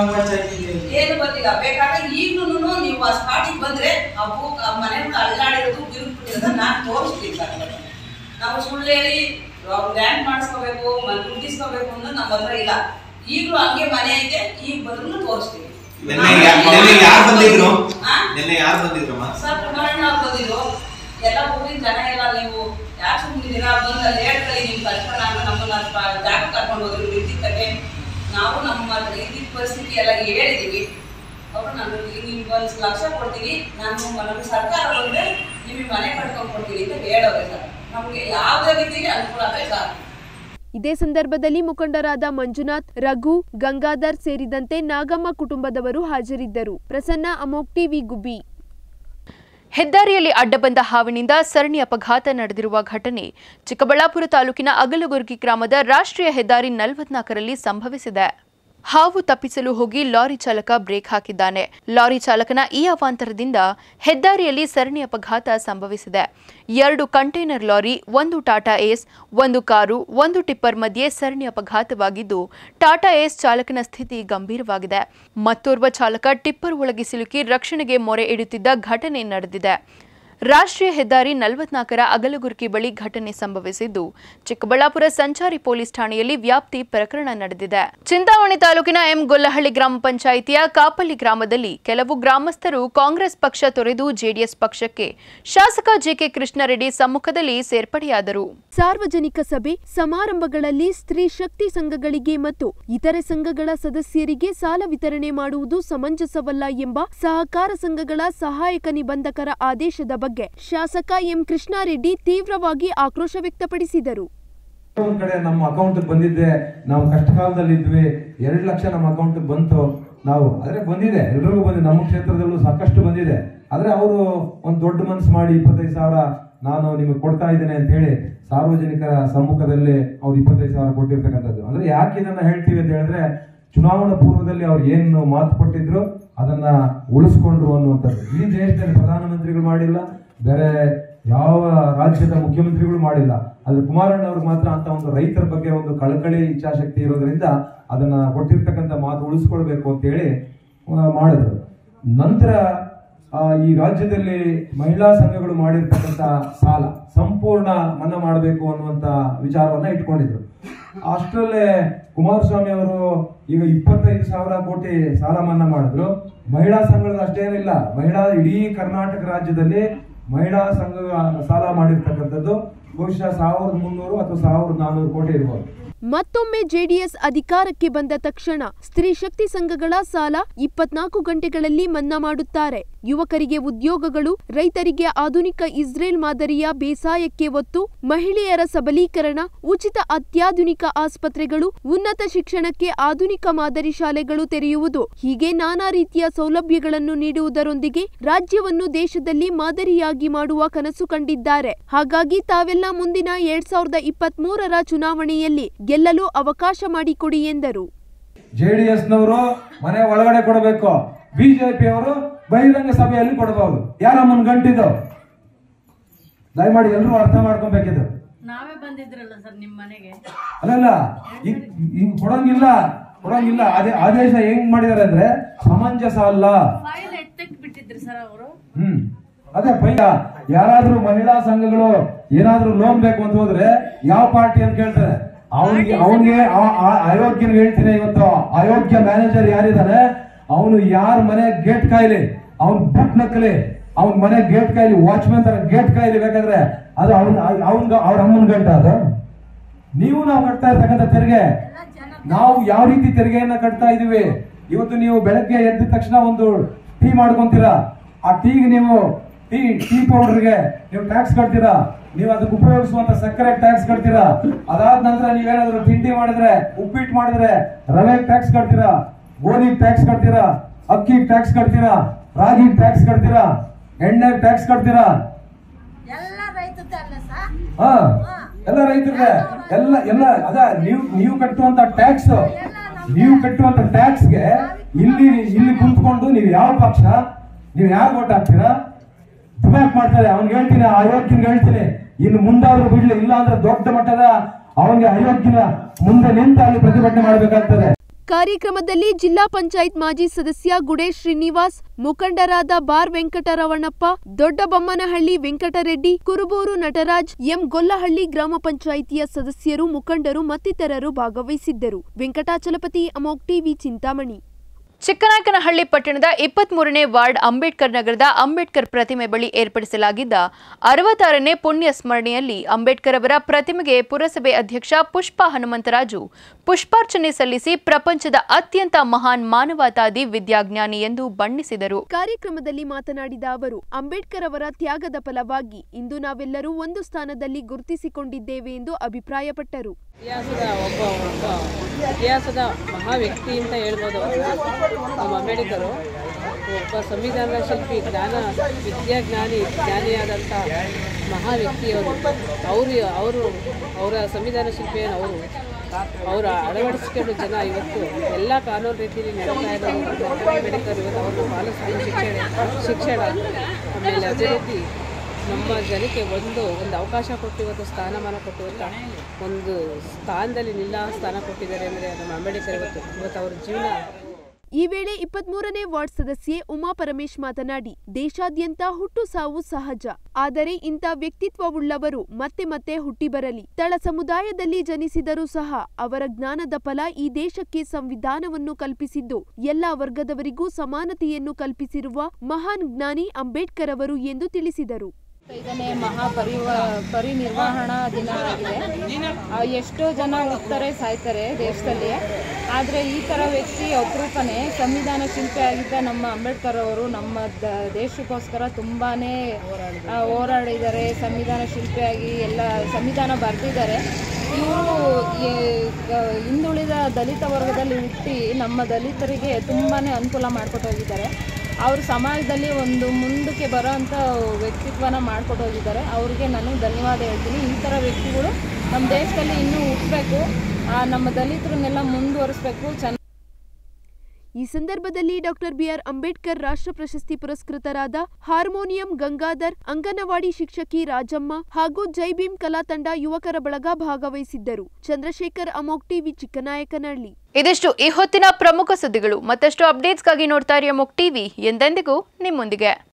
ಏನು ಬಂದಿಲ್ಲ ಬೇಕಾದ್ರೆ ಈಗ್ಲೂ ನೀವು ಆ ಸ್ಪಾಟಿಗೆ ಬಂದ್ರೆ ಆ ಭೂ ಆ ಮನೆಗಳು ಅಲ್ಲಾಡಿರೋದು ಬಿರುಕ್ಬಿಟ್ಟಿರೋದು ನಾನು ತೋರಿಸ್ತೀನಿ ಸರ್ ಇವತ್ತು. ನಾವು ಸುಳ್ಳು ಹೇಳಿ ಲ್ಯಾಂಡ್ ಮಾಡಿಸ್ಕೋಬೇಕು ದುಡ್ಡಿಸ್ಕೋಬೇಕು ಅನ್ನೋದು ನಮ್ಮ ಹತ್ರ ಇಲ್ಲ ಈಗಲೂ ಹಂಗೆ ಮನೆ ಐತೆ ಈಗ ಬಂದ್ರು ತೋರಿಸ್ತೀವಿ ನಿನ್ನೆ ಯಾ- ನಿನ್ನೆ ಯಾರು ಬಂದಿದ್ರು ಆ? ನಿನ್ನೆ ಯಾರು ಬಂದಿದ್ರಮ್ಮ ಸರ್ ಕುಮಾರಣ್ಣ ಅವ್ರು ಬಂದಿದ್ರು ಎಲ್ಲ ಊರಿನ ಜನ ಎಲ್ಲ ನೀವು ಯಾಕೆ ಸುಮ್ಮನಿದ್ದೀರಾ ಬಂದು ಅಲ್ಲಿ ಹೇಳ್ಕೊಳ್ಳಿ ನಿಮ್ ಕಲ್ಪನ ಅಂತ ನಮ್ಮನ್ನ ಸ್ಪ- ಜಾಗ ಕರ್ಕೊಂಡು ಹೋದ್ರು ವಿದ್ಯುತ್ತಕ್ಕೆ ನಾವು ನಮ್ಮ ಇದ್ದಿದ್ದ ಪರಿಸ್ಥಿತಿ ಎಲ್ಲ ಹೇಳಿದೀವಿ ಅವರು ನಾನು ನಿಮ್ಗೆ ಒಂದು ಲಕ್ಷ ಕೊಡ್ತೀನಿ ನಾನು ನಮಗೆ ಸರ್ಕಾರ ಬಂದ್ರೆ ನಿಮಗೆ ಮನೆ ಕಟ್ಕೊಂಡು ಕೊಡ್ತೀನಿ ಅಂತ ಹೇಳೋರೆ ಸರ್ ನಮಗೆ ಯಾವುದೇ ರೀತಿಗೆ ಅನುಕೂಲ ಆಗಬೇಕು ಸರ್ ಇದೇ ಸಂದರ್ಭದಲ್ಲಿ ಮುಖಂಡರಾದ ಮಂಜುನಾಥ್ ರಘು ಗಂಗಾಧರ್ ಸೇರಿದಂತೆ ನಾಗಮ್ಮ ಕುಟುಂಬದವರು ಹಾಜರಿದ್ದರು ಪ್ರಸನ್ನ ಅಮೋಕ್ ಟಿವಿ ಗುಬ್ಬಿ ಹೆದ್ದಾರಿಯಲ್ಲಿ ಅಡ್ಡಬಂದ ಹಾವಿನಿಂದ ಸರಣಿ ಅಪಘಾತ ನಡೆದಿರುವ ಘಟನೆ ಚಿಕ್ಕಬಳ್ಳಾಪುರ ತಾಲೂಕಿನ ಅಗಲಗುರ್ಗಿ ಗ್ರಾಮದ ರಾಷ್ಟ್ರೀಯ ಹೆದ್ದಾರಿ ನಲವತ್ನಾಲ್ಕರಲ್ಲಿ ಸಂಭವಿಸಿದೆ ಹಾವು ತಪ್ಪಿಸಲು ಹೋಗಿ ಲಾರಿ ಚಾಲಕ ಬ್ರೇಕ್ ಹಾಕಿದ್ದಾನೆ ಲಾರಿ ಚಾಲಕನ ಈ ಅವಾಂತರದಿಂದ ಹೆದ್ದಾರಿಯಲ್ಲಿ ಸರಣಿ ಅಪಘಾತ ಸಂಭವಿಸಿದೆ ಎರಡು ಕಂಟೈನರ್ ಲಾರಿ ಒಂದು ಟಾಟಾ ಏಸ್ ಒಂದು ಕಾರು ಒಂದು ಟಿಪ್ಪರ್ ಮಧ್ಯೆ ಸರಣಿ ಅಪಘಾತವಾಗಿದ್ದು ಟಾಟಾ ಏಸ್ ಚಾಲಕನ ಸ್ಥಿತಿ ಗಂಭೀರವಾಗಿದೆ ಮತ್ತೋರ್ವ ಚಾಲಕ ಟಿಪ್ಪರ್ ಒಳಗೆ ಸಿಲುಕಿ ರಕ್ಷಣೆಗೆ ಮೊರೆ ಇಡುತ್ತಿದ್ದ ಘಟನೆ ನಡೆದಿದೆ ರಾಷ್ಟ್ರೀಯ ಹೆದ್ದಾರಿ ನಲವತ್ನಾಲ್ಕರ ಅಗಲಗುರ್ಕಿ ಬಳಿ ಘಟನೆ ಸಂಭವಿಸಿದ್ದು ಚಿಕ್ಕಬಳ್ಳಾಪುರ ಸಂಚಾರಿ ಪೊಲೀಸ್ ಠಾಣೆಯಲ್ಲಿ ವ್ಯಾಪ್ತಿ ಪ್ರಕರಣ ನಡೆದಿದೆ ಚಿಂತಾಮಣಿ ತಾಲೂಕಿನ ಎಂ ಗೊಲ್ಲಹಳ್ಳಿ ಗ್ರಾಮ ಪಂಚಾಯಿತಿಯ ಕಾಪಲ್ಲಿ ಗ್ರಾಮದಲ್ಲಿ ಕೆಲವು ಗ್ರಾಮಸ್ಥರು ಕಾಂಗ್ರೆಸ್ ಪಕ್ಷ ತೊರೆದು ಜೆಡಿಎಸ್ ಪಕ್ಷಕ್ಕೆ ಶಾಸಕ ಜೆಕೆ ಕೃಷ್ಣಾರೆಡ್ಡಿ ಸಮ್ಮುಖದಲ್ಲಿ ಸೇರ್ಪಡೆಯಾದರು ಸಾರ್ವಜನಿಕ ಸಭೆ ಸಮಾರಂಭಗಳಲ್ಲಿ ಸ್ತ್ರೀ ಶಕ್ತಿ ಸಂಘಗಳಿಗೆ ಮತ್ತು ಇತರೆ ಸಂಘಗಳ ಸದಸ್ಯರಿಗೆ ಸಾಲ ವಿತರಣೆ ಮಾಡುವುದು ಸಮಂಜಸವಲ್ಲ ಎಂಬ ಸಹಕಾರ ಸಂಘಗಳ ಸಹಾಯಕ ನಿಬಂಧಕರ ಆದೇಶದ ಬಗ್ಗೆ ಶಾಸಕ ಎಂ ಕೃಷ್ಣಾರೆಡ್ಡಿ ತೀವ್ರವಾಗಿ ಆಕ್ರೋಶ ವ್ಯಕ್ತಪಡಿಸಿದರು ಒಂದ್ ಕಡೆ ನಮ್ಮ ಅಕೌಂಟ್ ಬಂದಿದ್ದೆ ನಾವು ಕಷ್ಟ ಕಾಲದಲ್ಲಿ ಇದ್ವಿ ಎರಡು ಲಕ್ಷ ನಮ್ಮ ಅಕೌಂಟ್ ಬಂತು ನಾವು ಆದ್ರೆ ಬಂದಿದೆ ಎಲ್ರಿಗೂ ಬಂದಿದೆ ನಮ್ಮ ಕ್ಷೇತ್ರದಲ್ಲೂ ಸಾಕಷ್ಟು ಬಂದಿದೆ ಆದ್ರೆ ಅವರು ಒಂದು ದೊಡ್ಡ ಮನಸ್ಸು ಮಾಡಿ ಇಪ್ಪತ್ತೈದು ಸಾವಿರ ನಾನು ನಿಮಗೆ ಕೊಡ್ತಾ ಇದ್ದೇನೆ ಅಂತ ಹೇಳಿ ಸಾರ್ವಜನಿಕರ ಸಮ್ಮುಖದಲ್ಲಿ ಅವ್ರು ಇಪ್ಪತ್ತೈದು ಸಾವಿರ ಕೊಟ್ಟಿರ್ತಕ್ಕಂಥದ್ದು ಅಂದ್ರೆ ಯಾಕೆ ಇದನ್ನ ಹೇಳ್ತೀವಿ ಅಂತ ಹೇಳಿದ್ರೆ ಚುನಾವಣಾ ಪೂರ್ವದಲ್ಲಿ ಅವ್ರು ಏನು ಮಾತು ಕೊಟ್ಟಿದ್ರು ಅದನ್ನ ಉಳಿಸ್ಕೊಂಡ್ರು ಅನ್ನುವಂಥದ್ದು ಈ ದೇಶದಲ್ಲಿ ಪ್ರಧಾನಮಂತ್ರಿಗಳು ಮಾಡಿಲ್ಲ ಬೇರೆ ಯಾವ ರಾಜ್ಯದ ಮುಖ್ಯಮಂತ್ರಿಗಳು ಮಾಡಿಲ್ಲ ಆದ್ರೆ ಕುಮಾರಣ್ಣ ಅವ್ರಿಗೆ ಮಾತ್ರ ಅಂತ ಒಂದು ರೈತರ ಬಗ್ಗೆ ಒಂದು ಕಳಕಳಿ ಇಚ್ಛಾಶಕ್ತಿ ಇರೋದ್ರಿಂದ ಅದನ್ನ ಕೊಟ್ಟಿರ್ತಕ್ಕಂಥ ಮಾತು ಉಳಿಸ್ಕೊಳ್ಬೇಕು ಅಂತ ಹೇಳಿ ಆ, ಮಾಡಿದ್ರು ನಂತರ ಆ, ಈ ರಾಜ್ಯದಲ್ಲಿ ಮಹಿಳಾ ಸಂಘಗಳು ಮಾಡಿರ್ತಕ್ಕಂಥ ಸಾಲ ಸಂಪೂರ್ಣ ಮನ್ನಾ ಮಾಡಬೇಕು ಅನ್ನುವಂತ ವಿಚಾರವನ್ನ ಇಟ್ಕೊಂಡಿದ್ರು ಅಷ್ಟರಲ್ಲೇ ಕುಮಾರಸ್ವಾಮಿ ಅವರು ಈಗ ಇಪ್ಪತ್ತೈದು ಸಾವಿರ ಕೋಟಿ ಸಾಲ ಮನ್ನಾ ಮಾಡಿದ್ರು ಮಹಿಳಾ ಸಂಘಗಳು ಅಷ್ಟೇನಿಲ್ಲ ಮಹಿಳಾ ಇಡೀ ಕರ್ನಾಟಕ ರಾಜ್ಯದಲ್ಲಿ ಮಹಿಳಾ ಸಂಘ ಸಾಲ ಮಾಡಿರ್ತಕ್ಕಂಥದ್ದು ಬಹುಶಃ ಸಾವಿರದ ಮುನ್ನೂರು ಅಥವಾ ಸಾವಿರದ ನಾನ್ನೂರು ಕೋಟಿ ಇರ್ಬೋದು ಮತ್ತೊಮ್ಮೆ ಜೆಡಿಎಸ್ ಅಧಿಕಾರಕ್ಕೆ ಬಂದ ತಕ್ಷಣ ಸ್ತ್ರೀ ಶಕ್ತಿ ಸಂಘಗಳ ಸಾಲ ಇಪ್ಪತ್ನಾಲ್ಕು ಗಂಟೆಗಳಲ್ಲಿ ಮನ್ನಾ ಮಾಡುತ್ತಾರೆ ಯುವಕರಿಗೆ ಉದ್ಯೋಗಗಳು ರೈತರಿಗೆ ಆಧುನಿಕ ಇಸ್ರೇಲ್ ಮಾದರಿಯ ಬೇಸಾಯಕ್ಕೆ ಒತ್ತು ಮಹಿಳೆಯರ ಸಬಲೀಕರಣ ಉಚಿತ ಅತ್ಯಾಧುನಿಕ ಆಸ್ಪತ್ರೆಗಳು ಉನ್ನತ ಶಿಕ್ಷಣಕ್ಕೆ ಆಧುನಿಕ ಮಾದರಿ ಶಾಲೆಗಳು ತೆರೆಯುವುದು ಹೀಗೆ ನಾನಾ ರೀತಿಯ ಸೌಲಭ್ಯಗಳನ್ನು ನೀಡುವುದರೊಂದಿಗೆ ರಾಜ್ಯವನ್ನು ದೇಶದಲ್ಲಿ ಮಾದರಿಯಾಗಿ ಮಾಡುವ ಕನಸು ಕಂಡಿದ್ದಾರೆ ಹಾಗಾಗಿ ತಾವೆಲ್ಲ ಮುಂದಿನ ಎರಡ್ ಸಾವಿರದ ಇಪ್ಪತ್ತ್ ಮೂರರ ಚುನಾವಣೆಯಲ್ಲಿ ಗೆಲ್ಲಲು ಅವಕಾಶ ಮಾಡಿಕೊಡಿ ಎಂದರು ಜೆ ಡಿ ಎಸ್ನವರು ಮನೆ ಒಳಗಡೆ ಕೊಡಬೇಕು ಬಿಜೆಪಿ ಅವರು ಬಹಿರಂಗ ಸಭೆಯಲ್ಲಿ ಕೊಡಬಹುದು ಯಾರಮ್ಮನ್ ಗಂಟಿದ್ದು ದಯಮಾಡಿ ಎಲ್ಲರೂ ಅರ್ಥ ಮಾಡ್ಕೊಬೇಕಿದ್ದು ನಾವೇ ಬಂದಿದ್ರಲ್ಲ ಸರ್ ನಿಮ್ಮ ಮನೆಗೆ ಅಲ್ಲಲ್ಲ ಈಗ ಈಗ ಕೊಡಂಗಿಲ್ಲ ಕೊಡಂಗಿಲ್ಲ ಅದೇ ಆದೇಶ ಹೆಂಗ್ ಮಾಡಿದಾರೆ ಅಂದ್ರೆ ಸಮಂಜಸ ಅಲ್ಲ ಫೈಲ್ ಎತ್ತಕ್ ಬಿಟ್ಟಿದ್ರಿ ಸರ್ ಅವರು ಹ್ಮ್ ಅದೇ ಪೈಲ ಯಾರಾದ್ರೂ ಮಹಿಳಾ ಸಂಘಗಳು ಏನಾದ್ರೂ ಲೋನ್ ಬೇಕು ಅಂತ ಹೋದ್ರೆ ಯಾವ ಪಾರ್ಟಿ ಅಂತ ಕೇಳ್ತಾರೆ ಅವನಿಗೆ ಅವನಿಗೆ ಅಯೋಗ್ಯನ ಹೇಳ್ತೀನಿ ಇವತ್ತು ಅಯೋಗ್ಯ ಮ್ಯಾನೇಜರ್ ಯಾರಿದ್ದಾನೆ ಅವನು ಯಾರ ಮನೆ ಗೇಟ್ ಕಾಯ್ಲಿ ಅವ್ನ್ ಬುಕ್ ನಕ್ಕಲಿ ಅವ್ನ ಮನೆ ಗೇಟ್ ಕಾಯ್ಲಿ ವಾಚ್ಮನ್ ತರ ಗೇಟ್ ಕಾಯ್ಲಿ ಬೇಕಾದ್ರೆ ಅದು ಅವ್ನ ಅವ್ನ ಅವ್ರ ಅಮ್ಮನ ಗಂಟ ಅದು ನೀವು ನಾವು ಕಟ್ತಾ ಇರ್ತಕ್ಕಂಥ ತೆರಿಗೆ ನಾವು ಯಾವ ರೀತಿ ತೆರಿಗೆಯನ್ನ ಕಟ್ತಾ ಇದೀವಿ ಇವತ್ತು ನೀವು ಬೆಳಗ್ಗೆ ಎದ್ದ ತಕ್ಷಣ ಒಂದು ಟೀ ಮಾಡ್ಕೊಂತೀರಾ ಆ ಟೀಗೆ ನೀವು ಟೀ ಟೀ ಪೌಡರ್ಗೆ ನೀವು ಟ್ಯಾಕ್ಸ್ ಕಟ್ತೀರಾ ನೀವು ಅದಕ್ಕೆ ಉಪಯೋಗಿಸುವಂತ ಸಕ್ಕರೆ ಟ್ಯಾಕ್ಸ್ ಕಟ್ತೀರಾ ಅದಾದ ನಂತರ ನೀವೇನಾದ್ರೂ ತಿಂಡಿ ಮಾಡಿದ್ರೆ ಉಪ್ಪಿಟ್ಟು ಮಾಡಿದ್ರೆ ರವೆ ಟ್ಯಾಕ್ಸ್ ಕಟ್ತೀರಾ ಗೋಧಿ ಟ್ಯಾಕ್ಸ್ ಕಟ್ತೀರಾ ಅಕ್ಕಿ ಟ್ಯಾಕ್ಸ್ ಕಟ್ತೀರಾ ರಾಗಿ ಟ್ಯಾಕ್ಸ್ ಕಟ್ತೀರಾ ಎಣ್ಣೆ ಟ್ಯಾಕ್ಸ್ ಕಟ್ತೀರಾ ಹಾ ಎಲ್ಲ ರೈತರಿಗೆ ಎಲ್ಲ ಎಲ್ಲ ಅದ ನೀವು ನೀವು ಕಟ್ಟುವಂತ ಟ್ಯಾಕ್ಸ್ ನೀವು ಕಟ್ಟುವಂತ ಟ್ಯಾಕ್ಸ್ಗೆ ಇಲ್ಲಿ ಇಲ್ಲಿ ಕುಂತ್ಕೊಂಡು ನೀವು ಯಾವ ಪಕ್ಷ ನೀವು ಯಾರು ಓಟ್ ಹಾಕ್ತೀರಾ ಡಿಮ್ಯಾಕ್ ಮಾಡ್ತಾರೆ ಅವ್ನಿಗೆ ಹೇಳ್ತೀನಿ ಅಯೋಗ್ಯನ್ಗೆ ಹೇಳ್ತೀನಿ ಇನ್ನು ಮುಂದಾದ್ರೂ ಬಿಡ್ಲಿ ಇಲ್ಲ ಅಂದ್ರೆ ದೊಡ್ಡ ಮಟ್ಟದ ಅವನಿಗೆ ಅಯೋಗ್ಯನ ಮುಂದೆ ನಿಂತು ಅಲ್ಲಿ ಪ್ರತಿಭಟನೆ ಮಾಡಬೇಕಾಗ್ತದೆ ಕಾರ್ಯಕ್ರಮದಲ್ಲಿ ಜಿಲ್ಲಾ ಪಂಚಾಯತ್ ಮಾಜಿ ಸದಸ್ಯ ಗುಡೇಶ್ ಶ್ರೀನಿವಾಸ್ ಮುಖಂಡರಾದ ಬಾರ್ ವೆಂಕಟರಮಣಪ್ಪ ದೊಡ್ಡಬೊಮ್ಮನಹಳ್ಳಿ ವೆಂಕಟರೆಡ್ಡಿ ಕುರುಬೂರು ನಟರಾಜ್ ಎಂ ಗೊಲ್ಲಹಳ್ಳಿ ಗ್ರಾಮ ಪಂಚಾಯಿತಿಯ ಸದಸ್ಯರು ಮುಖಂಡರು ಮತ್ತಿತರರು ಭಾಗವಹಿಸಿದ್ದರು ವೆಂಕಟಾಚಲಪತಿ ಅಮೋಕ್ ಟಿವಿ ಚಿಂತಾಮಣಿ ಚಿಕ್ಕನಾಯಕನಹಳ್ಳಿ ಪಟ್ಟಣದ ಇಪ್ಪತ್ಮೂರನೇ ವಾರ್ಡ್ ಅಂಬೇಡ್ಕರ್ ನಗರದ ಅಂಬೇಡ್ಕರ್ ಪ್ರತಿಮೆ ಬಳಿ ಏರ್ಪಡಿಸಲಾಗಿದ್ದ ಅರವತ್ತಾರನೇ ಪುಣ್ಯ ಸ್ಮರಣೆಯಲ್ಲಿ ಅಂಬೇಡ್ಕರ್ ಅವರ ಪ್ರತಿಮೆಗೆ ಪುರಸಭೆ ಅಧ್ಯಕ್ಷ ಪುಷ್ಪ ಹನುಮಂತರಾಜು ಪುಷ್ಪಾರ್ಚನೆ ಸಲ್ಲಿಸಿ ಪ್ರಪಂಚದ ಅತ್ಯಂತ ಮಹಾನ್ ಮಾನವತಾದಿ ವಿದ್ಯಾಜ್ಞಾನಿ ಎಂದು ಬಣ್ಣಿಸಿದರು ಕಾರ್ಯಕ್ರಮದಲ್ಲಿ ಮಾತನಾಡಿದ ಅವರು ಅಂಬೇಡ್ಕರ್ ಅವರ ತ್ಯಾಗದ ಫಲವಾಗಿ ಇಂದು ನಾವೆಲ್ಲರೂ ಒಂದು ಸ್ಥಾನದಲ್ಲಿ ಗುರುತಿಸಿಕೊಂಡಿದ್ದೇವೆ ಎಂದು ಅಭಿಪ್ರಾಯಪಟ್ಟರು ಇತಿಹಾಸದ ಒಬ್ಬ ಒಬ್ಬ ಇತಿಹಾಸದ ಮಹಾ ವ್ಯಕ್ತಿ ಅಂತ ಹೇಳ್ಬೋದು ಅವ್ರನ್ನ. ನಮ್ಮ ಅಂಬೇಡ್ಕರು ಒಬ್ಬ ಸಂವಿಧಾನದ ಶಿಲ್ಪಿ ಜ್ಞಾನ ವಿದ್ಯಾಜ್ಞಾನಿ ಜ್ಞಾನಿಯಾದಂಥ ಮಹಾ ವ್ಯಕ್ತಿಯವರು ಅವರು ಅವರು ಅವರ ಸಂವಿಧಾನ ಶಿಲ್ಪಿಯನ್ನು ಅವರು ಅವರ ಅಳವಡಿಸಿಕೊಂಡು ಜನ ಇವತ್ತು ಎಲ್ಲ ಕಾನೂನು ರೀತಿಯಲ್ಲಿ ನಡೀತಾ ಇರೋದು ಅಂಬೇಡ್ಕರ್ ಇವತ್ತು ಅವ್ರನ್ನ ಪಾಲಿಸ್ಕೊಂಡು ಶಿಕ್ಷಣ ಶಿಕ್ಷಣ ಆಮೇಲೆ ಅದೇ ರೀತಿ ನಮ್ಮ ಜನಕ್ಕೆ ಒಂದು ಒಂದು ಅವಕಾಶ ಕೊಟ್ಟು ಇವತ್ತು ಸ್ಥಾನಮಾನ ಕೊಟ್ಟು ಇವತ್ತು ಒಂದು ಸ್ಥಾನದಲ್ಲಿ ನಿಲ್ಲ ಸ್ಥಾನ ಕೊಟ್ಟಿದ್ದಾರೆ ಅಂದರೆ ನಮ್ಮ ಅಂಬೇಡ್ಕರ್ ಇವತ್ತು ಇವತ್ತು ಅವ್ರ ಜೀವನ ಈ ವೇಳೆ ಇಪ್ಪತ್ಮೂರನೇ ವಾರ್ಡ್ ಸದಸ್ಯೆ ಉಮಾ ಪರಮೇಶ್ ಮಾತನಾಡಿ ದೇಶಾದ್ಯಂತ ಹುಟ್ಟು ಸಾವು ಸಹಜ ಆದರೆ ಇಂಥ ವ್ಯಕ್ತಿತ್ವವುಳ್ಳವರು ಮತ್ತೆ ಮತ್ತೆ ಹುಟ್ಟಿ ಬರಲಿ ತಳ ಸಮುದಾಯದಲ್ಲಿ ಜನಿಸಿದರೂ ಸಹ ಅವರ ಜ್ಞಾನದ ಫಲ ಈ ದೇಶಕ್ಕೆ ಸಂವಿಧಾನವನ್ನು ಕಲ್ಪಿಸಿದ್ದು ಎಲ್ಲಾ ವರ್ಗದವರಿಗೂ ಸಮಾನತೆಯನ್ನು ಕಲ್ಪಿಸಿರುವ ಮಹಾನ್ ಜ್ಞಾನಿ ಅಂಬೇಡ್ಕರ್ ಅವರು ಎಂದು ತಿಳಿಸಿದರು ಐದನೇ ಮಹಾಪರಿವ ಪರಿನಿರ್ವಹಣಾ ದಿನ ಆಗಿದೆ ಆ, ಎಷ್ಟೋ ಜನ ಹೋಗ್ತಾರೆ ಸಾಯ್ತಾರೆ ದೇಶದಲ್ಲಿ ಆದರೆ ಈ ಥರ ವ್ಯಕ್ತಿ ಅಪರೂಪನೇ ಸಂವಿಧಾನ ಶಿಲ್ಪಿಯಾಗಿದ್ದ ನಮ್ಮ ಅಂಬೇಡ್ಕರ್ ಅವರು ನಮ್ಮ ದ ದೇಶಕ್ಕೋಸ್ಕರ ತುಂಬಾ ಹೋರಾಡಿದ್ದಾರೆ ಸಂವಿಧಾನ ಶಿಲ್ಪಿಯಾಗಿ ಎಲ್ಲ ಸಂವಿಧಾನ ಬರೆದಿದ್ದಾರೆ ಇವರು ಹಿಂದುಳಿದ ದಲಿತ ವರ್ಗದಲ್ಲಿ ಹುಟ್ಟಿ ನಮ್ಮ ದಲಿತರಿಗೆ ತುಂಬಾ ಅನುಕೂಲ ಮಾಡಿಕೊಟ್ಟು ಹೋಗಿದ್ದಾರೆ ಅವರು ಸಮಾಜದಲ್ಲಿ ಒಂದು ಮುಂದಕ್ಕೆ ಬರೋವಂಥ ವ್ಯಕ್ತಿತ್ವನ ಮಾಡ್ಕೊಟ್ಟು ಹೋಗಿದ್ದಾರೆ ಅವ್ರಿಗೆ ನಾನು ಧನ್ಯವಾದ ಹೇಳ್ತೀನಿ ಈ ಥರ ವ್ಯಕ್ತಿಗಳು ನಮ್ಮ ದೇಶದಲ್ಲಿ ಇನ್ನೂ ಹುಟ್ಟಬೇಕು ನಮ್ಮ ದಲಿತರನ್ನೆಲ್ಲ ಮುಂದುವರಿಸ್ಬೇಕು ಚೆನ್ನ ಈ ಸಂದರ್ಭದಲ್ಲಿ ಡಾಕ್ಟರ್ ಬಿಆರ್ ಅಂಬೇಡ್ಕರ್ ರಾಷ್ಟ್ರ ಪ್ರಶಸ್ತಿ ಪುರಸ್ಕೃತರಾದ ಹಾರ್ಮೋನಿಯಂ ಗಂಗಾಧರ್ ಅಂಗನವಾಡಿ ಶಿಕ್ಷಕಿ ರಾಜಮ್ಮ ಹಾಗೂ ಜೈ ಭೀಮ್ ಕಲಾ ತಂಡ ಯುವಕರ ಬಳಗ ಭಾಗವಹಿಸಿದ್ದರು ಚಂದ್ರಶೇಖರ್ ಅಮೋಕ್ ಟಿವಿ ಚಿಕ್ಕನಾಯಕನಹಳ್ಳಿ ಇದಿಷ್ಟು ಈ ಹೊತ್ತಿನ ಪ್ರಮುಖ ಸುದ್ದಿಗಳು ಮತ್ತಷ್ಟು ಅಪ್ಡೇಟ್ಸ್ಗಾಗಿ ನೋಡ್ತಾ ಇರಿ ಅಮೋಕ್ ಟಿವಿ ಎಂದೆಂದಿಗೂ ನಿಮ್ಮೊಂದಿಗೆ